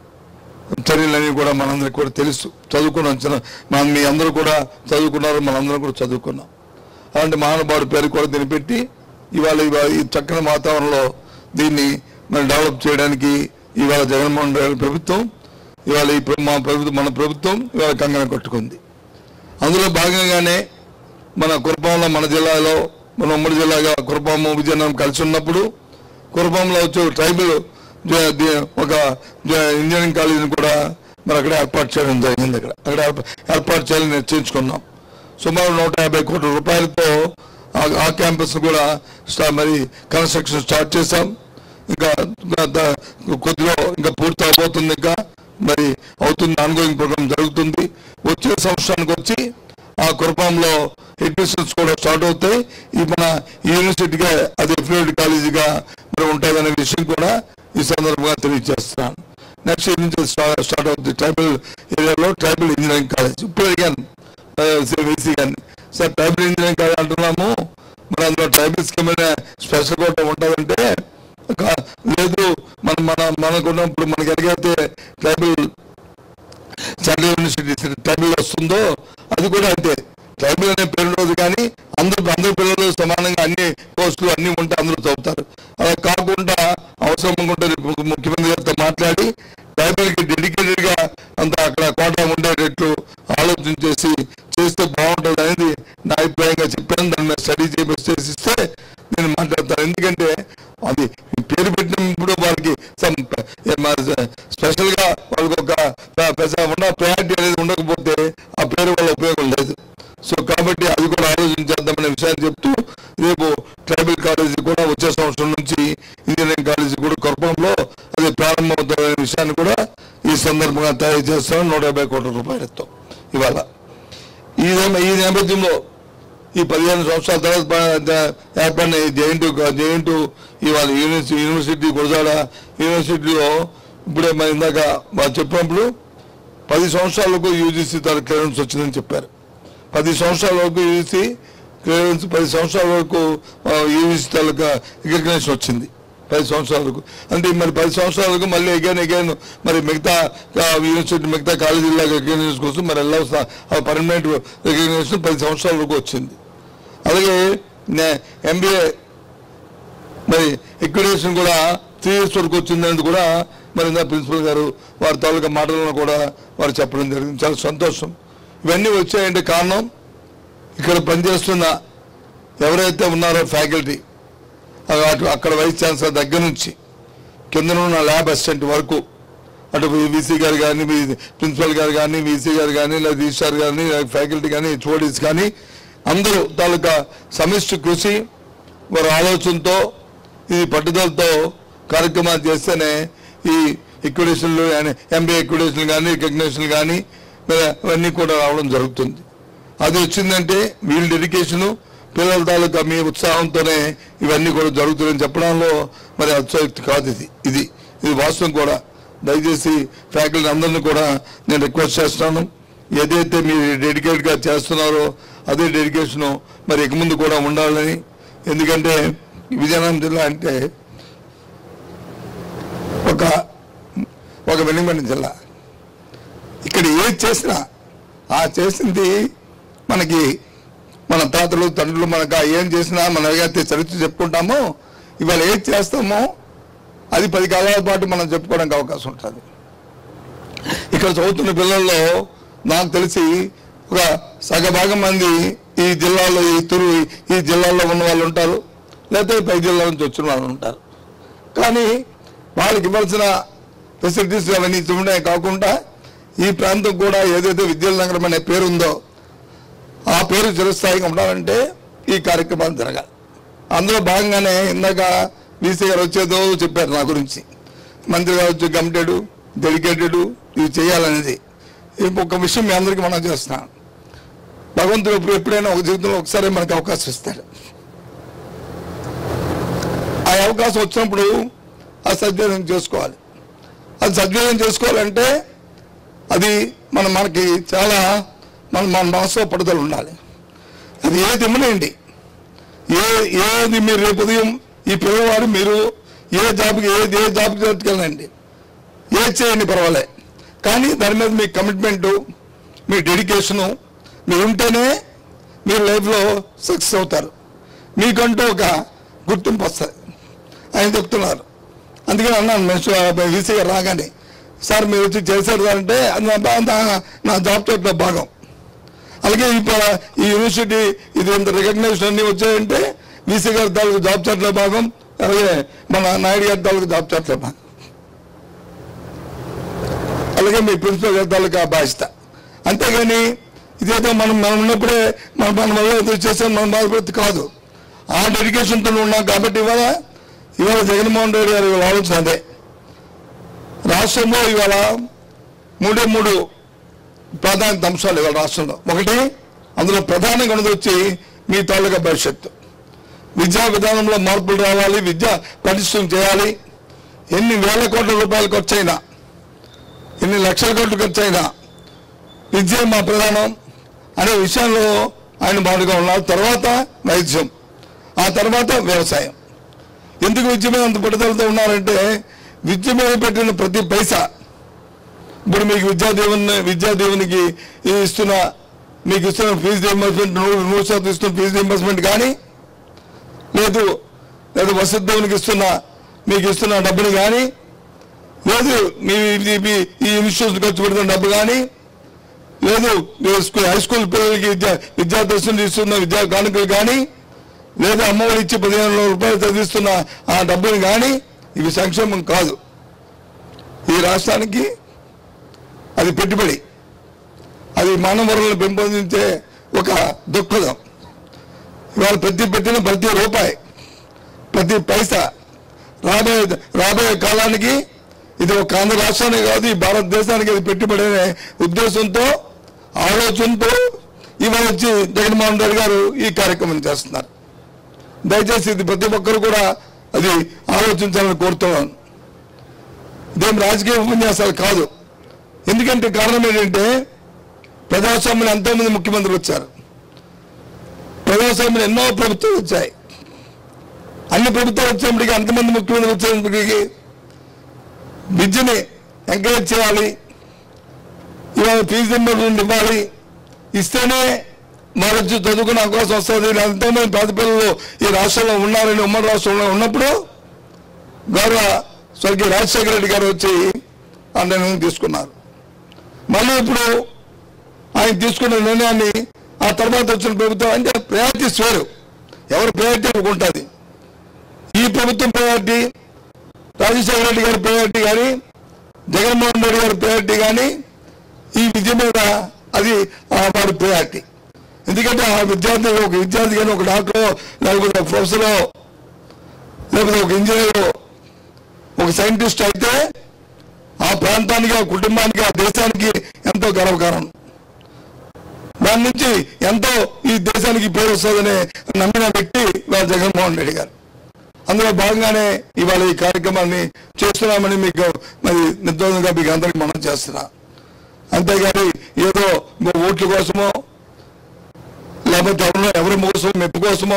చర్యలన్నీ కూడా మనందరికి కూడా తెలుసు చదువుకున్నాం చిన్న మనం మీ అందరూ కూడా చదువుకున్నారు మనందరం కూడా చదువుకున్నాం అలాంటి మహానుభావుడి పేరు కూడా దీన్ని పెట్టి ఇవాళ ఇవాళ ఈ చక్కని వాతావరణంలో దీన్ని మనం డెవలప్ చేయడానికి ఇవాళ జగన్మోహన్ రెడ్డి ప్రభుత్వం ఇవాళ ఈ ప్ర- మా ప్రభుత్వం మన ప్రభుత్వం ఇవాళ కంగన కట్టుకుంది అందులో భాగంగానే మన కురపాంలో మన జిల్లాలో మన ఉమ్మడి జిల్లాగా కురపాము విజయనగరం కలిసి ఉన్నప్పుడు కురపాంలో వచ్చే ట్రైబల్ జ- ది- ఒక జ- ఇంజనీరింగ్ కాలేజీని కూడా మరి అక్కడ ఏర్పాటు చేయడం జరిగింది అక్కడ అక్కడ ఏర్ప- ఏర్పాటు చేయాలని నిశ్చయించుకున్నాం సుమారు నూట యాభై కోట్ల రూపాయలతో ఆ- ఆ క్యాంపస్ కూడా స్టా- మరి కన్స్ట్రక్షన్ స్టార్ట్ చేశాం ఇంకా ఇంకా ద- కొద్దిగా ఇంకా పూర్తి అవబోతుంది ఇంకా మరి అవుతుంది ఆన్గోయింగ్ ప్రోగ్రామ్ జరుగుతుంది వచ్చే సంవత్సరానికి వచ్చి ఆ కురపంలో అడ్మిషన్స్ కూడా స్టార్ట్ అవుతాయి ఈ మన యూనివర్సిటీగా అది ఎఫిలియేట్ కాలేజీగా మరి ఉంటుందనే విషయం కూడా ఈ సందర్భంగా తెలియజేస్తున్నాను నెక్స్ట్ ఇయర్ నుంచి స్టా- స్టార్ట్ అవుతుంది ట్రైబల్ ఏరియాలో ట్రైబల్ ఇంజనీరింగ్ కాలేజ్ ఇప్పుడు అడిగాను వేసి కానీ సార్ ట్రైబల్ ఇంజనీరింగ్ కాలేజ్ అంటున్నాము మరి అందులో ట్రైబల్ స్కీమ్ అనే స్పెషల్ కోట ఉంటుందంటే ఒక- లేదు మన మన మనకున్నప్పుడు మనకి ఎలాగైతే ట్రైబల్ సెంట్రల్ యూనివర్సిటీ ట్రైబల్ వస్తుందో అది కూడా అంతే ట్రైబల్ అనే పేరు ఉండదు కానీ అందరూ అందరు పిల్లలు సమానంగా అన్ని పోస్టులు అన్ని ఉంటే అందరూ చదువుతారు అలా కాకుండా అవసరం ఉంటే ము- ముఖ్యమంత్రి గారితో మాట్లాడి ట్రైబల్ కి డెడికేటెడ్ గా అంత అక్కడ కోట ఉండేటట్లు ఆలోచన చేసి చేస్తే బాగుంటుంది అనేది నా అభిప్రాయంగా చెప్పాను దాని మీద స్టడీ చేసి చేసిస్తే నేను మాట్లాడతాను ఎందుకంటే అది పేరు పెట్టినప్పుడు వాళ్ళకి some, ఏ, మా స్పెషల్ గా వాళ్ళకి ఒక ప- పెద్ద ఉన్న ప్రయారిటీ అనేది ఉండకపోతే ఆ పేరు వల్ల ఉపయోగం లేదు సో కాబట్టి అది కూడా ఆలోచన చేద్దామనే విషయాన్ని చెప్తూ రేపు ట్రైబల్ కాలేజీ కూడా వచ్చే సంవత్సరం నుంచి ఇంజనీరింగ్ కాలేజీ కూడా కొరపంలో అది ప్రారంభమవుతున్న విషయాన్ని కూడా ఈ సందర్భంగా తయారు చేస్తాం నూట యాభై కోట్ల రూపాయలతో ఇవాళ ఈ నేప- ఈ నేపథ్యంలో ఈ పదిహేను సంవత్సరాల తర్వాత ప- ద- ఏర్పడిన జేఎన్టీ జేఎన్టీ ఇవాళ యూనివర్సిటీ యూనివర్సిటీ గురజాడ యూనివర్సిటీలో ఇప్పుడే మరి ఇందాక వాళ్ళు చెప్పినప్పుడు పది సంవత్సరాలకు యూజీసీ తన క్లియరెన్స్ వచ్చిందని చెప్పారు పది సంవత్సరాల వరకు యూజీసీ క్లియరెన్స్ పది సంవత్సరాల వరకు యూజీసీ తాలూకా రికగ్నేషన్ వచ్చింది పది సంవత్సరాల వరకు అంటే మరి పది సంవత్సరాల వరకు మళ్ళీ అగైన్ అగైన్ మరి మిగతా ఆ, యూనివర్సిటీ మిగతా కాలేజీల రికగ్నేషన్ కోసం మరి వెళ్ళాల్సిన ఆ పర్మనెంట్ రికగ్నేషన్ పది సంవత్సరాల వరకు వచ్చింది అలాగే ఎంబీఏ మరి ఎక్విడేషన్ కూడా త్రీ ఇయర్స్ వరకు వచ్చిందని కూడా మరి ఇందా ప్రిన్సిపల్ గారు వారి తాలూకా మాటలను కూడా వారు చెప్పడం జరిగింది చాలా సంతోషం ఇవన్నీ వచ్చాయంటే కారణం ఇక్కడ పనిచేస్తున్న ఎవరైతే ఉన్నారో ఫ్యాకల్టీ అటు అక్కడ వైస్ ఛాన్సలర్ దగ్గర నుంచి కింద ఉన్న ల్యాబ్ అసిస్టెంట్ వరకు అటు వీసీ గారు కానీ మీ ప్రిన్సిపల్ గారు కానీ వీసీ గారు కానీ లేదా రిజిస్టార్ కానీ ఫ్యాకల్టీ కానీ హెచ్ఓడీస్ కానీ అందరూ తాలూకా సమిష్టి కృషి వారి ఆలోచనతో ఇది పట్టుదలతో కార్యక్రమాలు చేస్తేనే ఈ ఎక్విడేషన్లు ఎంబీఏ ఎక్విడేషన్ కానీ రికగ్నేషన్ కానీ మరి అవన్నీ కూడా రావడం జరుగుతుంది అది వచ్చిందంటే వీళ్ళ డెడికేషను పిల్లల తాలూకా మీ ఉత్సాహంతోనే ఇవన్నీ కూడా జరుగుతున్నాయని చెప్పడంలో మరి అతిశయోక్తి కాదు ఇది ఇది ఇది వాస్తవం కూడా దయచేసి ఫ్యాకల్టీ అందరినీ కూడా నేను రిక్వెస్ట్ చేస్తున్నాను ఏదైతే మీరు డెడికేట్గా చేస్తున్నారో అదే డెడికేషను మరి ఇక ముందు కూడా ఉండాలని ఎందుకంటే విజయనగరం జిల్లా అంటే ఒక ఒక వెనుకబడిన జిల్లా ఇక్కడ ఏది చేసినా ఆ చేసింది మనకి మన తాతలు తండ్రులు మనకు ఆ ఏం చేసినా మనం ఏదైతే చరిత్ర చెప్పుకుంటామో ఇవాళ ఏది చేస్తామో అది పది కాలాల పాటు మనం చెప్పుకోవడానికి అవకాశం ఉంటుంది ఇక్కడ చదువుతున్న పిల్లల్లో నాకు తెలిసి ఒక సగభాగం మంది ఈ జిల్లాలో ఈ తురు ఈ జిల్లాలో ఉన్న వాళ్ళు ఉంటారు లేకపోతే పై జిల్లా నుంచి వచ్చిన వాళ్ళు ఉంటారు కానీ వాళ్ళకి ఇవ్వాల్సిన ఫెసిలిటీస్ అవన్నీ ఇవ్వడమే కాకుండా ఈ ప్రాంతం కూడా ఏదైతే విద్యానగరం అనే పేరు ఉందో ఆ పేరు చిరస్థాయిగా ఉండాలంటే ఈ కార్యక్రమాలు జరగాలి అందులో భాగంగానే ఇందాక బీసీ గారు వచ్చేదో చెప్పారు నా గురించి మంత్రి గారు వచ్చి కమిటెడ్ డెడికేటెడ్ ఇది చేయాలనేది ఈ ఒక విషయం మీ అందరికీ మనం చేస్తున్నాం భగవంతుడు ఎప్పుడు ఎప్పుడైనా ఒక జీవితంలో ఒకసారి మనకు అవకాశం ఇస్తాడు ఆ అవకాశం వచ్చినప్పుడు ఆ సద్వినియోగం చేసుకోవాలి అది సద్వినియోగం చేసుకోవాలంటే అది మన మనకి చాలా మన మన మనసులో పడుదల ఉండాలి అది ఏది ఇమ్మనండి ఏ ఏది మీరు రేపు ఉదయం ఈ పిల్లవాడు మీరు ఏ జాబ్కి ఏ ఏ జాబ్కి చేర్చుకెళ్ళండి ఏ చేయండి పర్వాలే కానీ దాని మీద మీ కమిట్మెంటు మీ డెడికేషను మీరు ఉంటేనే మీరు లైఫ్లో సక్సెస్ అవుతారు మీకంటూ ఒక గుర్తింపు వస్తుంది ఆయన చెప్తున్నారు అందుకని అన్నాను నేను వీసీ గారు రాగానే సార్ మీరు వచ్చి చేశారు సార్ అంటే అది నా బా- నా- నా జాబ్ చోట్ల భాగం అలాగే ఇప్పుడు ఈ యూనివర్సిటీ ఇది ఇంత రికగ్నైజేషన్ అన్ని వచ్చాయంటే వీసీ గారి తాలూకు జాబ్ చాట్ల భాగం అలాగే మన నాయుడు గారి తాలూకు జాబ్ చాట్ల భాగం అలాగే మీ ప్రిన్సిపల్ గారి తాలూకా బాధ్యత అంతేగాని ఇదేదో మనం మనం ఉన్నప్పుడే మన మన వల్ల ఏదో చేసాం మనం బాధపడితే కాదు ఆ డెడికేషన్తో ఉన్నాం కాబట్టి ఇవాళ ఇవాళ జగన్మోహన్ రెడ్డి గారి ఇవాళ ఆలోచన అదే రాష్ట్రంలో ఇవాళ మూడే మూడు ప్రాధాన్యత అంశాలు ఇవాళ రాష్ట్రంలో ఒకటి అందులో ప్రధానంగా ఉన్నది వచ్చి మీ తాలూకా భవిష్యత్తు విద్యా విధానంలో మార్పులు రావాలి విద్య పటిష్టం చేయాలి ఎన్ని వేల కోట్ల రూపాయలు ఖర్చు అయినా ఎన్ని లక్షల కోట్లు ఖర్చు అయినా విద్య మా ప్రధానం అనే విషయంలో ఆయన బాడుగా ఉన్నారు తర్వాత వైద్యం ఆ తర్వాత వ్యవసాయం ఎందుకు విద్య మీద అంత పట్టుదలతో ఉన్నారంటే విద్య మీద పెట్టిన ప్రతి పైసా ఇప్పుడు మీకు విద్యా దీవెన విద్యా దీవెనికి ఈ ఇస్తున్న మీకు ఇస్తున్న ఫీజు రీంబర్స్మెంట్ నూరు నూరు శాతం ఇస్తున్న ఫీజు రీంబర్స్మెంట్ కానీ లేదు లేదు వసతి దేవునికి ఇస్తున్న మీకు ఇస్తున్న డబ్బులు కానీ లేదు మీ మీ- మీ ఈ ఇన్స్టిట్యూషన్ ఖర్చు పెడుతున్న డబ్బు కానీ లేదు మీ స్కూల్ హై స్కూల్ పిల్లలకి విద్యా విద్యాదర్శనం ఇస్తున్న విద్యా కానుకలు కానీ లేదా అమ్మఒడి ఇచ్చి పదిహేను వందల రూపాయలు చదివిస్తున్న ఆ డబ్బులు కానీ ఇవి సంక్షేమం కాదు ఈ రాష్ట్రానికి అది పెట్టుబడి అది మానవ వనరులను పెంపొందించే ఒక దృక్పథం ఇవాళ ప్రతి పెట్టిన ప్రతి రూపాయి ప్రతి పైసా రాబోయే రాబోయే కాలానికి ఇది ఒక ఆంధ్ర రాష్ట్రానికి కాదు ఈ భారతదేశానికి అది పెట్టుబడి అనే ఉద్దేశంతో ఆలోచనతో ఇవాళ వచ్చి జగన్మోహన్ రెడ్డి గారు ఈ కార్యక్రమం చేస్తున్నారు దయచేసి ఇది ప్రతి ఒక్కరు కూడా అది ఆలోచించాలని కోరుతున్నాను ఇదేం రాజకీయ ఉపన్యాసాలు కాదు ఎందుకంటే కారణం ఏంటంటే ప్రజాస్వామ్యం ఎంతోమంది ముఖ్యమంత్రులు వచ్చారు ప్రజాస్వామ్యం ఎన్నో ప్రభుత్వాలు వచ్చాయి అన్ని ప్రభుత్వాలు వచ్చేప్పటికి అంతమంది ముఖ్యమంత్రులు వచ్చేప్పటికి విద్యని ఎంకరేజ్ చేయాలి ఇవాళ ఫీజు రింబర్స్మెంట్ ఇవ్వాలి ఇస్తేనే మరి వచ్చి చదువుకునే అవకాశం వస్తుంది ఇలా ఎంతోమంది పేద పిల్లలు ఈ రాష్ట్రంలో ఉన్నారని ఉమ్మడి రాష్ట్రంలో ఉన్నప్పుడు గౌరవ స్వర్గీయ రాజశేఖర రెడ్డి గారు వచ్చి ఆ నిర్ణయం తీసుకున్నారు మళ్ళీ ఇప్పుడు ఆయన తీసుకున్న నిర్ణయాన్ని ఆ తర్వాత వచ్చిన ప్రభుత్వం అంటే ప్రయారిటీస్ వేరు ఎవరు ప్రయారిటీ ఉంటుంది ఈ ప్రభుత్వం ప్రయారిటీ రాజశేఖర రెడ్డి గారి ప్రయారిటీ కానీ జగన్మోహన్ రెడ్డి గారి ప్రయారిటీ కానీ ఈ విద్య మీద అది ఆ, వాడి ప్రయారిటీ ఎందుకంటే ఆ విద్యార్థి ఒక విద్యార్థి కానీ ఒక డాక్టరో లేకపోతే ఒక ప్రొఫెసరో లేకపోతే ఒక ఇంజనీరో ఒక సైంటిస్ట్ అయితే ఆ ప్రాంతానికి ఆ కుటుంబానికి ఆ దేశానికి ఎంతో గర్వకారణం దాని నుంచి ఎంతో ఈ దేశానికి పేరు వస్తుందని నమ్మిన వ్యక్తి ఇవాళ జగన్మోహన్ రెడ్డి గారు అందులో భాగంగానే ఇవాళ ఈ కార్యక్రమాన్ని చేస్తున్నామని మీకు మరి నిర్దోషంగా మీకు అందరికి మనం చేస్తున్నా అంతేగాని ఏదో ఇంకో ఓట్ల కోసమో లేకపోతే ఎవరినో ఎవరి కోసం మెప్పు కోసమో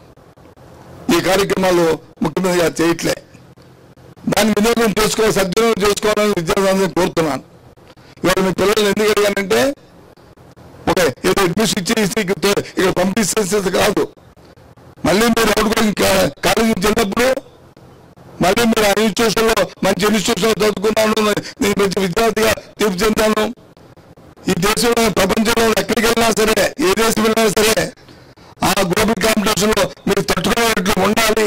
ఈ కార్యక్రమాలు ముఖ్యమంత్రిగా చేయట్లే దాన్ని వినియోగం చేసుకోవాలి సద్వినియోగం చేసుకోవాలని విద్యార్థులందరినీ కోరుతున్నాను ఇవాళ మీ పిల్లల్ని ఎందుకు అడిగానంటే ఓకే ఏదో అడ్మిషన్ ఇచ్చి ఇచ్చి ఇక్కడ ఇక్కడ పంపిస్తే కాదు మళ్ళీ మీరు అవుట్ కాలేజీ వెళ్ళినప్పుడు మళ్ళీ మీరు ఆ ఇన్స్టిట్యూషన్ లో మంచి ఇన్స్టిట్యూషన్ లో చదువుకున్నాను నేను మంచి విద్యార్థిగా తీర్పు చెందాను ఈ దేశంలో ప్రపంచంలో ఎక్కడికి వెళ్ళినా సరే ఏ దేశం వెళ్ళినా సరే ఆ గ్లోబల్ కాంపిటీషన్ లో మీరు తట్టుకునేట్లు ఉండాలి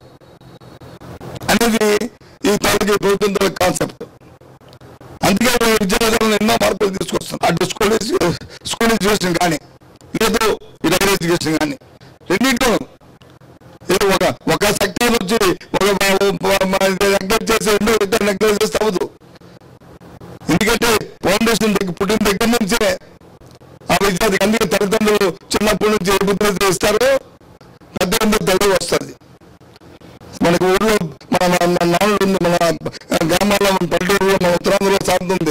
అనేది ఈ తాలూకు ఈ ప్రభుత్వం తాలూకు కాన్సెప్ట్ అందుకే మేము విద్యా విధానంలో ఎన్నో మార్పులు తీసుకొస్తాం అటు స్కూల్ స్కూల్ ఎడ్యుకేషన్ కానీ లేదు ఈ హైయర్ ఎడ్యుకేషన్ కానీ రెండింటిలో ఇది ఒక ఒక సెక్టర్ వచ్చి ఒక నెగ్లెక్ట్ చేసి రెండో ఇద్దరు నెగ్లెక్ట్ చేస్తే అవ్వదు ఎందుకంటే ఫౌండేషన్ దగ్గర పుట్టిన దగ్గర నుంచే ఆ విద్యార్థికి అందుకే తల్లిదండ్రులు చిన్నప్పటి నుంచి ఏ బుద్ధి ఇస్తారో పెద్ద తెలివి వస్తుంది మనకు ఊళ్ళో మన మన- మన నాన్నలు ఉంది మన గ్రామాల్లో మన పల్లెటూరులో మన ఉత్తరాంధ్రలో సాధన ఉంది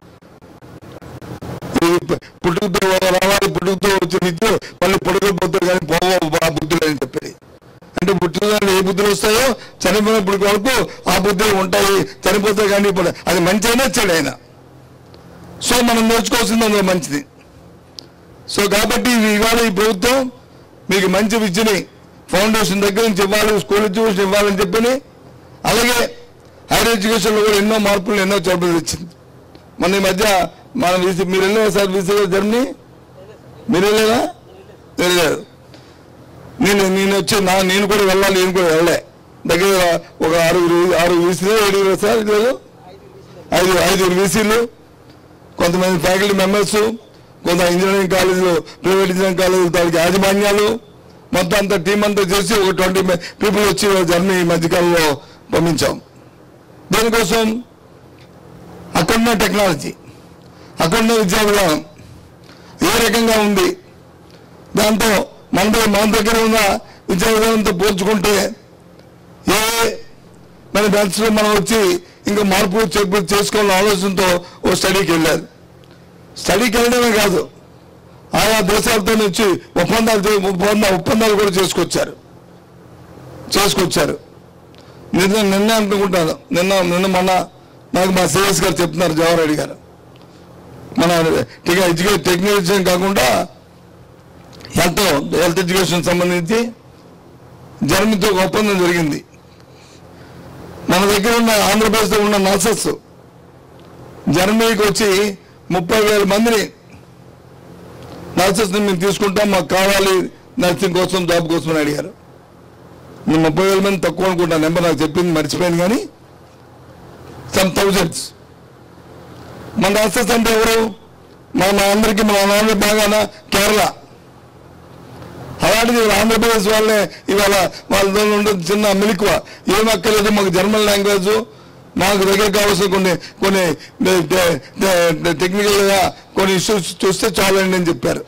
ఈ పు- పుట్టుకతో రావాలి పుట్టుకతో వచ్చే విద్య మళ్ళీ పొడుగు పోతుంది కానీ పోవ ఆ బుద్ధులు అని చెప్పి ఏ బుద్ధులు వస్తాయో చనిపోయినప్పటి వరకు ఆ బుద్ధులు ఉంటాయి చనిపోతాయి కానీ ఇప్పుడు అది మంచి అయినా చెడు అయినా సో మనం నేర్చుకోవాల్సింది అందులో మంచిది సో కాబట్టి ఇది ఇవాళ ఈ ప్రభుత్వం మీకు మంచి విద్యని ఫౌండేషన్ దగ్గర నుంచి ఇవ్వాలి స్కూల్ ఎడ్యుకేషన్ ఇవ్వాలని చెప్పని అలాగే హైయర్ ఎడ్యుకేషన్లో కూడా ఎన్నో మార్పులు ఎన్నో చోట్ల తెచ్చింది మన ఈ మధ్య మన వీసీ మీరు వెళ్ళారా సార్ వీసీ జర్మనీ మీరు వెళ్ళారా వెళ్ళలేదు నేను నేను వచ్చి నా నేను కూడా వెళ్ళాలి నేను కూడా వెళ్ళలే దగ్గర ఒక ఆరుగురు ఆరు వీసీలు ఏడుగురు సార్ లేదు ఐదు ఐదుగురు వీసీలు కొంతమంది ఫ్యాకల్టీ మెంబర్స్ కొంత ఇంజనీరింగ్ కాలేజీలు ప్రైవేట్ ఇంజనీరింగ్ కాలేజీలు తాలూకు యాజమాన్యాలు మొత్తం అంతా టీం అంతా చేసి ఒక ట్వంటీ పీపుల్ వచ్చి జర్మనీ ఈ మధ్యకాలంలో పంపించాం దేనికోసం అక్కడున్న టెక్నాలజీ అక్కడున్న విద్యా విధానం ఏ రకంగా ఉంది దాంతో మన దగ్గర మన దగ్గర ఉన్న విద్యా విధానంతో పోల్చుకుంటే ఏ మన బ్యాచ్లో మనం వచ్చి ఇంకా మార్పు చేర్పు చేసుకోవాలన్న ఆలోచనతో ఓ స్టడీకి వెళ్ళారు స్టడీకి వెళ్ళడమే కాదు ఆయా దేశాలతో వచ్చి ఒప్పందాలు చే- ఒప్పంద ఒప్పందాలు కూడా చేసుకొచ్చారు చేసుకొచ్చారు నిన్న నిన్న అనుకుంటాను నిన్న నిన్న మొన్న నాకు మా సిఎస్ గారు చెప్తున్నారు జవహర్ రెడ్డి గారు మన టెక్ ఎడ్యుకేషన్ టెక్నాలజీ కాకుండా హెల్త్ హెల్త్ ఎడ్యుకేషన్ సంబంధించి జర్మనీతో ఒక ఒప్పందం జరిగింది మన దగ్గర ఉన్న ఆంధ్రప్రదేశ్లో ఉన్న నర్సెస్ జర్మనీకి వచ్చి ముప్పై వేల మందిని నర్సెస్ని మేము తీసుకుంటాం మాకు కావాలి నర్సింగ్ కోసం జాబ్ కోసం అని అడిగారు నేను ముప్పై వేల మంది తక్కువ అనుకుంటా నెంబర్ నాకు చెప్పింది మర్చిపోయాను కానీ సమ్ థౌజండ్స్ మన నర్సెస్ అంటే ఎవరు మన మా అందరికీ మన ఆంధ్ర బాగాన కేరళ అలాంటిది ఆంధ్రప్రదేశ్ వాళ్ళే ఇవాళ వాళ్ళ ఉంటుంది చిన్న మిలికువ ఏం అక్కర్లేదు మాకు జర్మన్ లాంగ్వేజ్ మాకు దగ్గర కావాల్సిన కొన్ని కొన్ని టెక్నికల్గా కొన్ని ఇష్యూస్ చూస్తే చాలండి అని చెప్పారు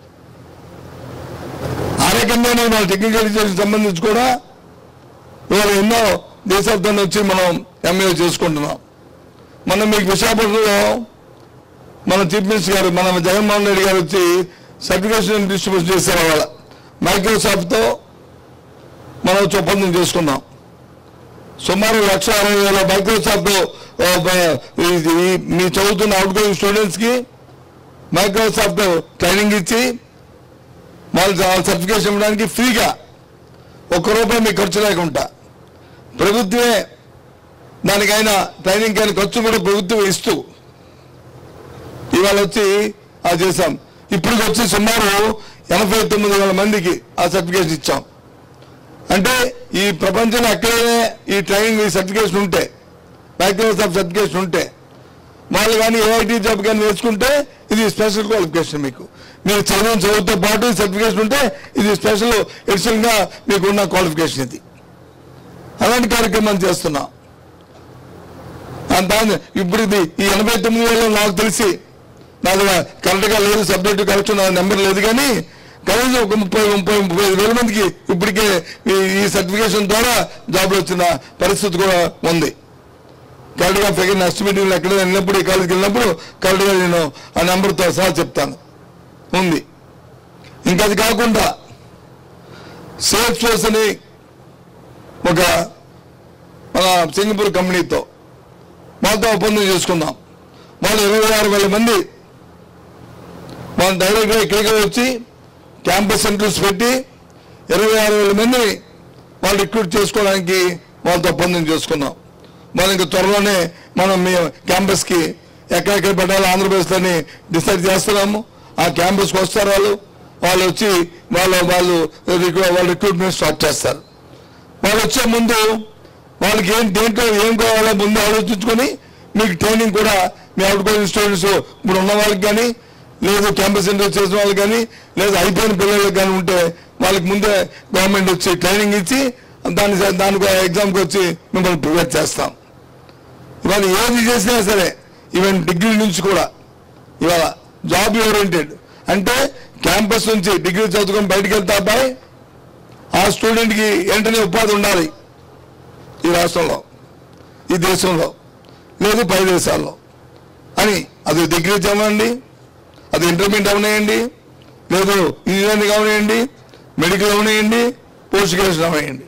ఆ రకంగానే మన టెక్నికల్ ఇష్యూస్ సంబంధించి కూడా ఇవాళ ఎన్నో దేశాలతో వచ్చి మనం ఎంఏ చేసుకుంటున్నాం మనం మీకు విశాఖపట్నంలో మన చీఫ్ మినిస్టర్ గారు మన జగన్మోహన్ రెడ్డి గారు వచ్చి సర్టిఫికేషన్ డిస్ట్రిబ్యూషన్ చేశారు వాళ్ళ మైక్రోసాఫ్ట్తో మనం వచ్చి ఒప్పందం చేసుకున్నాం సుమారు లక్ష అరవై వేల మైక్రోసాఫ్ట్ ఆ, బ- ఈ- ఈ- మీ చదువుతున్న అవుట్ గోయింగ్ స్టూడెంట్స్కి మైక్రోసాఫ్ట్ ట్రైనింగ్ ఇచ్చి వాళ్ళు సర్టిఫికేషన్ ఇవ్వడానికి ఫ్రీగా ఒక్క రూపాయి మీకు ఖర్చు లేకుండా ప్రభుత్వమే దానికైనా ట్రైనింగ్ అయిన ఖర్చు కూడా ప్రభుత్వం ఇస్తూ ఇవాళ వచ్చి అది చేశాం ఇప్పుడు వచ్చి సుమారు ఎనభై తొమ్మిది వేల మందికి ఆ సర్టిఫికేషన్ ఇచ్చాం అంటే ఈ ప్రపంచంలో ఎక్కడైనా ఈ ట్రైనింగ్ ఈ సర్టిఫికేషన్ ఉంటే మైక్రోసాఫ్ట్ సర్టిఫికేషన్ ఉంటే వాళ్ళు కానీ ఏఐటీ జాబ్ కానీ నేర్చుకుంటే ఇది స్పెషల్ క్వాలిఫికేషన్ మీకు మీరు చదివిన చదువుతో పాటు సర్టిఫికేషన్ ఉంటే ఇది స్పెషల్ ఎడిషనల్గా మీకు ఉన్న క్వాలిఫికేషన్ ఇది అలాంటి కార్యక్రమాలు చేస్తున్నాం ఆ దాని ఇప్పుడు ఇది ఈ ఎనభై తొమ్మిది వేలు నాకు తెలిసి నా దగ్గర కరెక్ట్గా లేదు సబ్జెక్టు కరెక్ట్ నా నెంబర్ లేదు కానీ కనీసం ఒక ముప్పై ముప్పై ముప్పై ఐదు వేల మందికి ఇప్పటికే ఈ- ఈ సర్టిఫికేషన్ ద్వారా జాబ్లు వచ్చిన పరిస్థితి కూడా ఉంది కరెక్ట్గా ఫిగర్ నెక్స్ట్ మీటింగ్లో ఎక్కడ వెళ్ళినప్పుడు ఈ కాలేజీకి వెళ్ళినప్పుడు కరెక్ట్గా నేను ఆ నెంబర్తో సహా చెప్తాను ఉంది ఇంకా అది కాకుండా సేఫ్ సోర్స్ అని ఒక మన సింగపూర్ కంపెనీతో వాళ్ళతో ఒప్పందం చేసుకుందాం వాళ్ళు ఇరవై ఆరు వేల మంది వాళ్ళు డైరెక్ట్గా ఇక్కడికి వచ్చి క్యాంపస్ సెంటర్స్ పెట్టి ఇరవై ఆరు వేల మందిని వాళ్ళు రిక్రూట్ చేసుకోవడానికి వాళ్ళతో ఒప్పందం చేసుకున్నాం వాళ్ళు ఇంకా త్వరలోనే మనం మీ క్యాంపస్కి ఎక్కడెక్కడ పెట్టాలో ఆంధ్రప్రదేశ్లోని డిసైడ్ చేస్తున్నాము ఆ క్యాంపస్కి వస్తారు వాళ్ళు వాళ్ళు వచ్చి వాళ్ళు వాళ్ళు రిక్రూ- వాళ్ళు రిక్రూట్మెంట్ స్టార్ట్ చేస్తారు వాళ్ళు వచ్చే ముందు వాళ్ళకి ఏం దేంట్లో ఏం కావాలో ముందు ఆలోచించుకొని మీకు ట్రైనింగ్ కూడా మీ అవుట్ గోయింగ్ స్టూడెంట్స్ ఇప్పుడు ఉన్న వాళ్ళకి కానీ లేదు క్యాంపస్ ఇంటర్ చేసిన వాళ్ళకి కానీ లేదు అయిపోయిన పిల్లలకు కానీ ఉంటే వాళ్ళకి ముందే గవర్నమెంట్ వచ్చి ట్రైనింగ్ ఇచ్చి దాని దానికి ఎగ్జామ్కి వచ్చి మిమ్మల్ని ప్రిపేర్ చేస్తాం ఇవాళ ఏది చేసినా సరే ఈవెన్ డిగ్రీ నుంచి కూడా ఇవాళ జాబ్ ఓరియంటెడ్ అంటే క్యాంపస్ నుంచి డిగ్రీ చదువుకొని బయటకు వెళ్తా అబ్బాయి ఆ స్టూడెంట్కి వెంటనే ఉపాధి ఉండాలి ఈ రాష్ట్రంలో ఈ దేశంలో లేదు పై దేశాల్లో అని అది డిగ్రీ చదవండి అది ఇంటర్మీడియట్ అవనేయండి లేదు ఇంజనీరింగ్ అవనేయండి మెడికల్ అవనేయండి పోస్ట్ గ్రాడ్యుయేషన్ అవనేయండి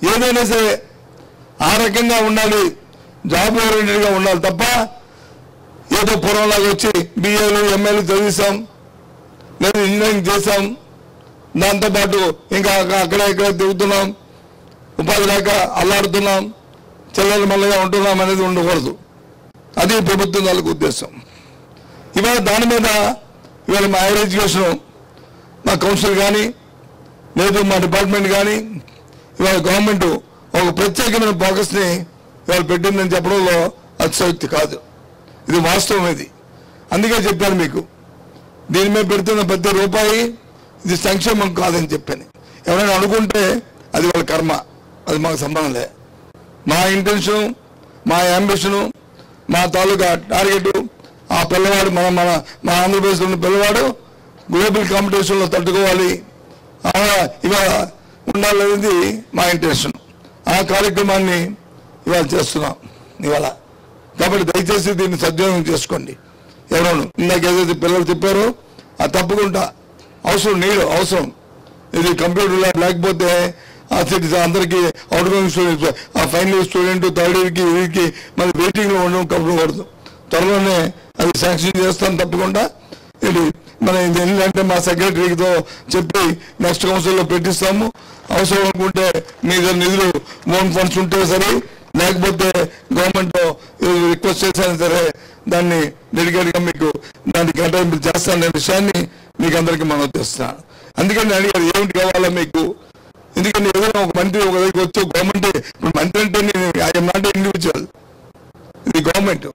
ఏదైనా సరే ఆ రకంగా ఉండాలి జాబ్ ఓరియంటెడ్గా ఉండాలి తప్ప ఏదో పూర్వంలాగా వచ్చి బిఏలు ఎంఏలు చదివిస్తాం లేదా ఇంజనీరింగ్ చేసాం దాంతోపాటు ఇంకా అక్క- అక్కడ ఇక్కడ తిరుగుతున్నాం ఉపాధి లేక అల్లాడుతున్నాం చెల్లెలు మల్లగా ఉంటున్నాం అనేది ఉండకూడదు అది ప్రభుత్వం తాలూకు ఉద్దేశం ఇవాళ దాని మీద ఇవాళ మా హైయర్ ఎడ్యుకేషన్ మా కౌన్సిల్ కానీ లేదు మా డిపార్ట్మెంట్ కానీ ఇవాళ గవర్నమెంట్ ఒక ప్రత్యేకమైన ఫోకస్ని ఇవాళ పెట్టిందని చెప్పడంలో అతిశయోక్తి కాదు ఇది వాస్తవం ఇది అందుకే చెప్పాను మీకు దీని మీద పెడుతున్న ప్రతి రూపాయి ఇది సంక్షేమం కాదని చెప్పాను ఎవరైనా అనుకుంటే అది వాళ్ళ కర్మ అది మాకు సంబంధం లే మా ఇంటెన్షన్ మా అంబిషను మా తాలూకా టార్గెట్ ఆ పిల్లవాడు మన మన మా ఆంధ్రప్రదేశ్లో ఉన్న పిల్లవాడు గ్లోబల్ కాంపిటీషన్లో తట్టుకోవాలి ఆ ఇవాళ ఉండాలనేది మా ఇంటెన్షన్ ఆ కార్యక్రమాన్ని ఇవాళ చేస్తున్నాం ఇవాళ కాబట్టి దయచేసి దీన్ని సద్వినియోగం చేసుకోండి ఎవరోను ఇందాక ఏదైతే పిల్లలు చెప్పారో ఆ తప్పకుండా అవసరం నీడు అవసరం ఇది కంప్యూటర్ ల్యాబ్ లేకపోతే ఆ సిటీస్ అందరికీ అవుట్ గోయింగ్ స్టూడెంట్స్ ఆ ఫైనల్ ఇయర్ స్టూడెంట్ థర్డ్ ఇయర్కి వీరికి మరి వెయిటింగ్లో ఉండడం కప్పకూడదు త్వరలోనే అది శాంక్షన్ చేస్తాం తప్పకుండా ఇది మన ఇది ఏంటంటే మా సెక్రటరీతో చెప్పి నెక్స్ట్ కౌన్సిల్లో పెట్టిస్తాము అవసరం అనుకుంటే మీ దగ్గర నిధులు ఓన్ ఫండ్స్ ఉంటే సరే లేకపోతే గవర్నమెంట్ రిక్వెస్ట్ చేసినా సరే దాన్ని డెడికేట్గా మీకు దాన్ని కేటాయింపు చేస్తాననే విషయాన్ని మీకు అందరికీ మనం తెస్తున్నాను అందుకని నేను అడిగారు ఏమిటి కావాలా మీకు ఎందుకంటే ఏదైనా ఒక మంత్రి ఒక దగ్గరికి వచ్చి గవర్నమెంట్ ఇప్పుడు మంత్రి అంటే నేను ఐఎమ్ నాట్ ఇండివిజువల్ ఇది గవర్నమెంట్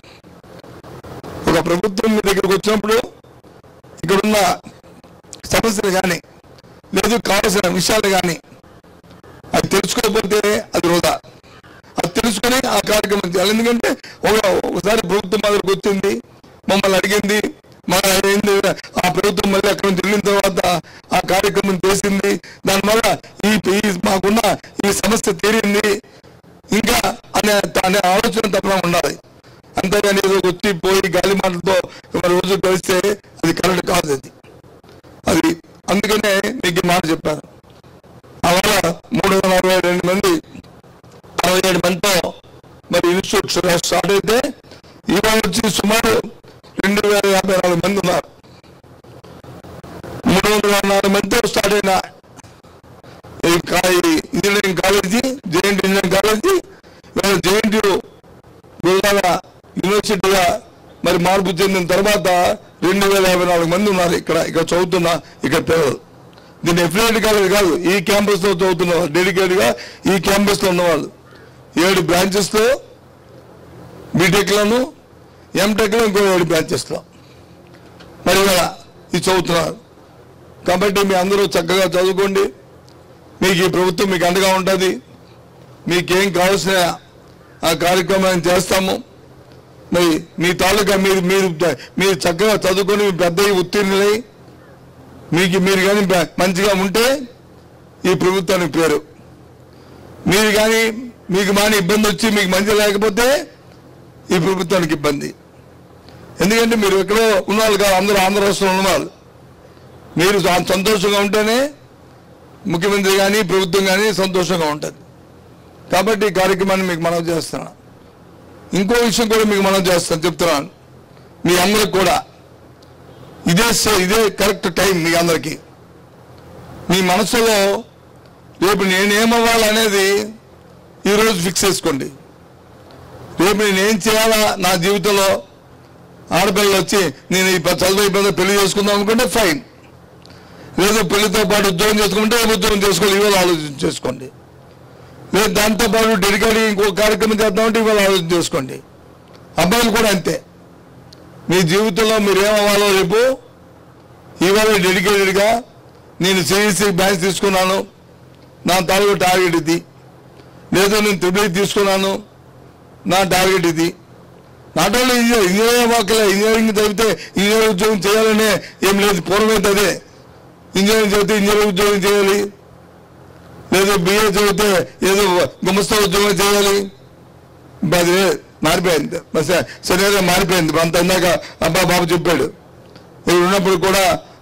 ఒక ప్రభుత్వం మీ దగ్గరకు వచ్చినప్పుడు ఇక్కడున్న సమస్యలు కానీ లేదు కావాల్సిన విషయాలు కానీ అది తెలుసుకోకపోతే అది వృధా అది తెలుసుకొని ఆ కార్యక్రమం చేయాలి ఎందుకంటే ఒక ఒకసారి ప్రభుత్వం మా దగ్గరకు వచ్చింది మమ్మల్ని అడిగింది మన ఏంది ఆ ప్రభుత్వం మళ్ళీ అక్కడ నుంచి వెళ్ళిన తర్వాత ఆ కార్యక్రమం చేసింది దానివల్ల ఈ ఈ మాకున్న ఈ సమస్య తీరింది ఇంకా అనే అనే ఆలోచన తప్ప ఉండాలి అంతేగాని ఏదో వచ్చి పోయి గాలి మాటలతో ఒక రోజు కలిస్తే అది కరెక్ట్ కాదు అది అది అందుకనే మీకు ఈ మాట చెప్పాను అలా మూడు వందల అరవై రెండు మంది అరవై ఏడు మందితో మరి ఇన్స్టిట్యూట్ స్టార్ట్ అయితే ఇవాళ వచ్చి సుమారు రెండు వేల యాభై నాలుగు మంది ఉన్నారు మూడు వందల నాలుగు మందితో స్టార్ట్ అయిన ఈ కా- ఈ engineering college JNT engineering college ఇవాళ జేఎన్టీ గురువాల యూనివర్సిటీగా మరి మార్పు చెందిన తర్వాత రెండు వేల యాభై నాలుగు మంది ఉన్నారు ఇక్కడ ఇక్కడ చదువుతున్న ఇక్కడ పిల్లలు దీన్ని ఎఫిలియేట్ కాలేజ్ కాదు ఈ క్యాంపస్ లో చదువుతున్న వాళ్ళు డెడికేట్ గా ఈ క్యాంపస్ లో ఉన్నవాళ్ళు ఏడు బ్రాంచెస్ లో బీటెక్ లోను ఎంటెక్ లో ఇంకో ఏడు బ్రాంచెస్ లో మరి ఇవాళ ఇది చదువుతున్నారు కాబట్టి మీ అందరూ చక్కగా చదువుకోండి మీకు ఈ ప్రభుత్వం మీకు అండగా ఉంటుంది మీకేం కావాల్సిన ఆ కార్యక్రమాన్ని చేస్తాము మరి మీ తాలూకా మీరు మీరు మీరు చక్కగా చదువుకొని మీ పెద్ద ఉత్తీర్ణులై మీకు మీరు కానీ మంచిగా ఉంటే ఈ ప్రభుత్వానికి పేరు మీరు కానీ మీకు మాని ఇబ్బంది వచ్చి మీకు మంచి లేకపోతే ఈ ప్రభుత్వానికి ఇబ్బంది ఎందుకంటే మీరు ఎక్కడో ఉన్నవాళ్ళు కాదు అందరూ ఆంధ్ర రాష్ట్రంలో ఉన్నవాళ్ళు మీరు స- సంతోషంగా ఉంటేనే ముఖ్యమంత్రి కానీ ప్రభుత్వం కానీ సంతోషంగా ఉంటుంది కాబట్టి ఈ కార్యక్రమాన్ని మీకు మనం చేస్తున్నాను ఇంకో విషయం కూడా మీకు మనం చేస్తాను చెప్తున్నాను మీ అందరికి కూడా ఇదే సే- ఇదే కరెక్ట్ టైం మీ అందరికీ మీ మనసులో రేపు నేనేమవ్వాలనేది ఈరోజు ఫిక్స్ చేసుకోండి రేపు నేనేం చేయాలా నా జీవితంలో ఆడపిల్లలు వచ్చి నేను ఈ ప- చదువు అయిపోతే పెళ్లి చేసుకుందాం అనుకుంటే ఫైన్ లేదు పెళ్లితో పాటు ఉద్యోగం చేసుకుంటే ఏ ఉద్యోగం చేసుకోవాలి ఇవాళ ఆలోచన చేసుకోండి లేదు దాంతో పాటు డెడికేట్ ఇంకో కార్యక్రమం చేద్దామంటే ఇవాళ ఆలోచన చేసుకోండి అబ్బాయిలు కూడా అంతే మీ జీవితంలో మీరు ఏమవ్వాలో రేపు ఇవాళ డెడికేటెడ్గా నేను సిఎస్సి బ్యాంక్ తీసుకున్నాను నా తాలూకు టార్గెట్ ఇది లేదు నేను త్రిబుల్ తీసుకున్నాను నా టార్గెట్ ఇది నాట్ ఓన్లీ ఇంజనీర్ ఇంజనీరింగ్ వాకలే ఇంజనీరింగ్ చదివితే ఇంజనీరింగ్ ఉద్యోగం చేయాలనే ఏం లేదు పూర్వమైతే అదే ఇంజనీరింగ్ చదివితే ఇంజనీరింగ్ ఉద్యోగం చేయాలి లేదు బిఏ చదివితే ఏదో గుమస్తా ఉద్యోగం చేయాలి అది మారిపోయింది శరీరం మారిపోయింది అంత ఇందాక అబ్బా బాబు చెప్పాడు ఇక్కడ ఉన్నప్పుడు కూడా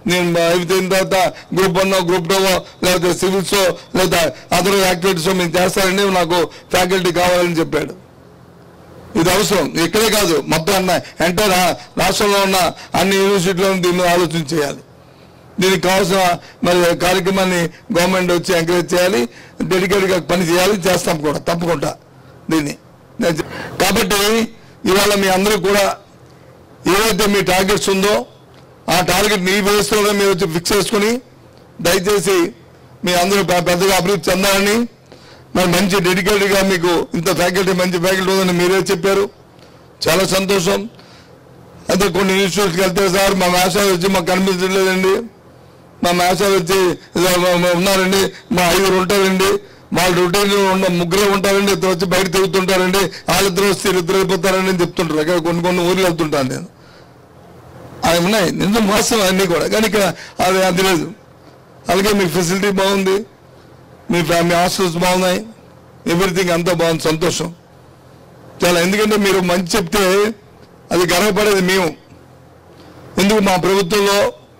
నేను అయిపోయిన తర్వాత గ్రూప్ వన్ గ్రూప్ టూ లేకపోతే సివిల్స్ లేదా అదర్ యాక్టివిటీస్ మేము చేస్తారండి నాకు ఫ్యాకల్టీ కావాలని చెప్పాడు ఇది అవసరం ఇక్కడే కాదు మొత్తం అన్న ఎంటర్ రాష్ట్రంలో ఉన్న అన్ని యూనివర్సిటీలను దీని మీద ఆలోచన చేయాలి దీనికి కావాల్సిన మరి కార్యక్రమాన్ని గవర్నమెంట్ వచ్చి ఎంకరేజ్ చేయాలి డెడికేట్గా పని చేయాలి చేస్తాం కూడా తప్పకుండా దీన్ని కాబట్టి ఇవాళ మీ అందరూ కూడా ఏదైతే మీ టార్గెట్స్ ఉందో ఆ టార్గెట్ మీ బేస్లోనే మీరు వచ్చి ఫిక్స్ చేసుకుని దయచేసి మీ అందరూ పె- పెద్దగా అభివృద్ధి చెందాలని మరి మంచి డెడికేటెడ్గా మీకు ఇంత ఫ్యాకల్టీ మంచి ఫ్యాకల్టీ ఉందని మీరే చెప్పారు చాలా సంతోషం అయితే కొన్ని ఇన్స్టిట్యూట్కి వెళ్తే సార్ మా మేషాలు వచ్చి మాకు కనిపించలేదండి మా మేషాలు వచ్చి ఇలా మా- మా ఉన్నారండి మా ఐదుగురు ఉంటారండి వాళ్ళ రొటీన్ ఉన్న ముగ్గురే ఉంటారండి ఇద్దరు వచ్చి బయట తిరుగుతుంటారండి వాళ్ళిద్దరు వస్తే ఇద్దరు వెళ్ళిపోతారండి అని చెప్తుంటారు ఇక్కడ కొన్ని కొన్ని ఊర్లు వెళ్తుంటాను నేను అవి ఉన్నాయి నిజం మోసం అన్నీ కూడా కానీ ఇక్కడ అది అది లేదు అలాగే మీ ఫెసిలిటీ బాగుంది మీ ఫ్యామిలీ హాస్టల్స్ బాగున్నాయి ఎవ్రీథింగ్ అంతా బాగుంది సంతోషం చాలా ఎందుకంటే మీరు మంచి చెప్తే అది గర్వపడేది మేము ఎందుకు మా ప్రభుత్వంలో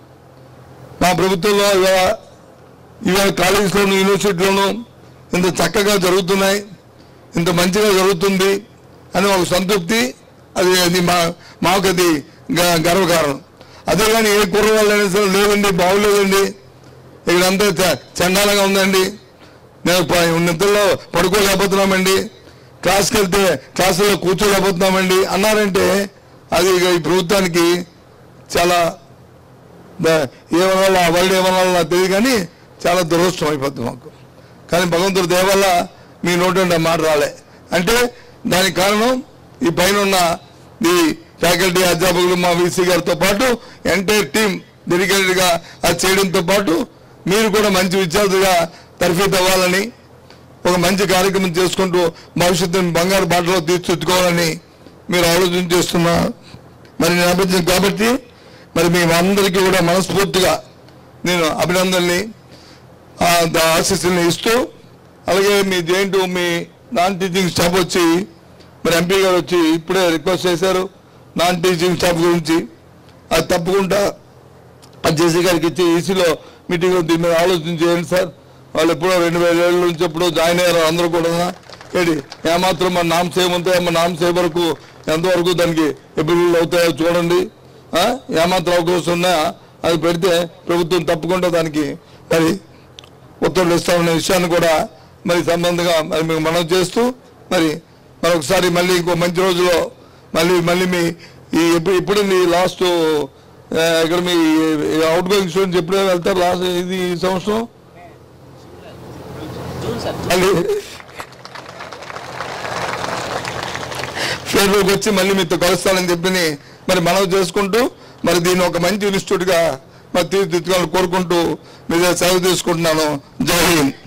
మా ప్రభుత్వంలో ఇవాళ ఇవాళ కాలేజీలోను యూనివర్సిటీలోను ఇంత చక్కగా జరుగుతున్నాయి ఇంత మంచిగా జరుగుతుంది అని ఒక సంతృప్తి అది అది మా మాకు అది గ- గర్వకారణం అదే కానీ ఏ కుర్రవాళ్ళైనా సరే లేదండి బాగోలేదండి ఇక్కడంతా చ- చండాలంగా ఉందండి నేను ప- నిద్రలో పడుకోలేకపోతున్నామండి క్లాస్కి వెళ్తే క్లాసులో కూర్చోలేకపోతున్నామండి అన్నారంటే అది ఇక ఈ ప్రభుత్వానికి చాలా ద- ఏమనాలో ఆ వర్డ్ ఏమనాలో నాకు తెలియదు కానీ చాలా దురదృష్టం అయిపోతుంది మాకు కానీ భగవంతుడి దయ వల్ల మీ నోటి నుండి ఆ మాట రాలే అంటే దానికి కారణం ఈ పైన ఉన్న ఈ ఫ్యాకల్టీ అధ్యాపకులు మా వీసీ గారితో పాటు ఎంటైర్ టీం డెడికేటెడ్గా అది చేయడంతో పాటు మీరు కూడా మంచి విద్యార్థిగా తర్ఫీదు అవ్వాలని ఒక మంచి కార్యక్రమం చేసుకుంటూ భవిష్యత్తుని బంగారు బాటలో తీర్చిదిద్దుకోవాలని మీరు ఆలోచన చేస్తున్నా మరి నేపథ్యం కాబట్టి మరి మేమందరికీ కూడా మనస్ఫూర్తిగా నేను అభినందనని ఆ, ద- ఆశీస్సుల్ని ఇస్తూ అలాగే మీ జేఎన్టు మీ నాన్ టీచింగ్ స్టాఫ్ వచ్చి మరి ఎంపీ గారు వచ్చి ఇప్పుడే రిక్వెస్ట్ చేశారు నాన్ టీచింగ్ స్టాఫ్ గురించి అది తప్పకుండా అది జేసీ గారికి ఇచ్చి ఈసీలో మీటింగ్ దీని మీద ఆలోచన చేయండి సార్ వాళ్ళు ఎప్పుడో రెండు వేల ఏళ్ళ నుంచి ఎప్పుడో జాయిన్ అయ్యారు అందరూ కూడా ఏంటి ఏమాత్రం మన నామ్ సేవ్ ఉంటే మన నామ్ సేవ్ వరకు ఎంతవరకు దానికి ఎప్పుడు అవుతాయో చూడండి ఆ? ఏమాత్రం అవకాశం ఉన్నా అది పెడితే ప్రభుత్వం తప్పకుండా దానికి మరి ఉత్తర్వులు ఇస్తామనే విషయాన్ని కూడా మరి సంబంధంగా మరి మీకు మనం చేస్తూ మరి మరొకసారి మళ్ళీ ఇంకో మంచి రోజులో మళ్ళీ మళ్ళీ మీ ఈ ఎప్పుడు ఇప్పుడు లాస్ట్ ఇక్కడ మీ అవుట్ గోయింగ్ స్టూడెంట్స్ ఎప్పుడే వెళ్తారు లాస్ట్ ఇది ఈ సంవత్సరం మళ్ళీ ఫేస్బుక్ వచ్చి మళ్ళీ మీతో కలుస్తానని చెప్పి మరి మనం చేసుకుంటూ మరి దీన్ని ఒక మంచి ఇన్స్టిట్యూట్గా మరి తీర్చిదిద్దుకోవాలని కోరుకుంటూ మీ దగ్గర సెలవు తీసుకుంటున్నాను జై హింద్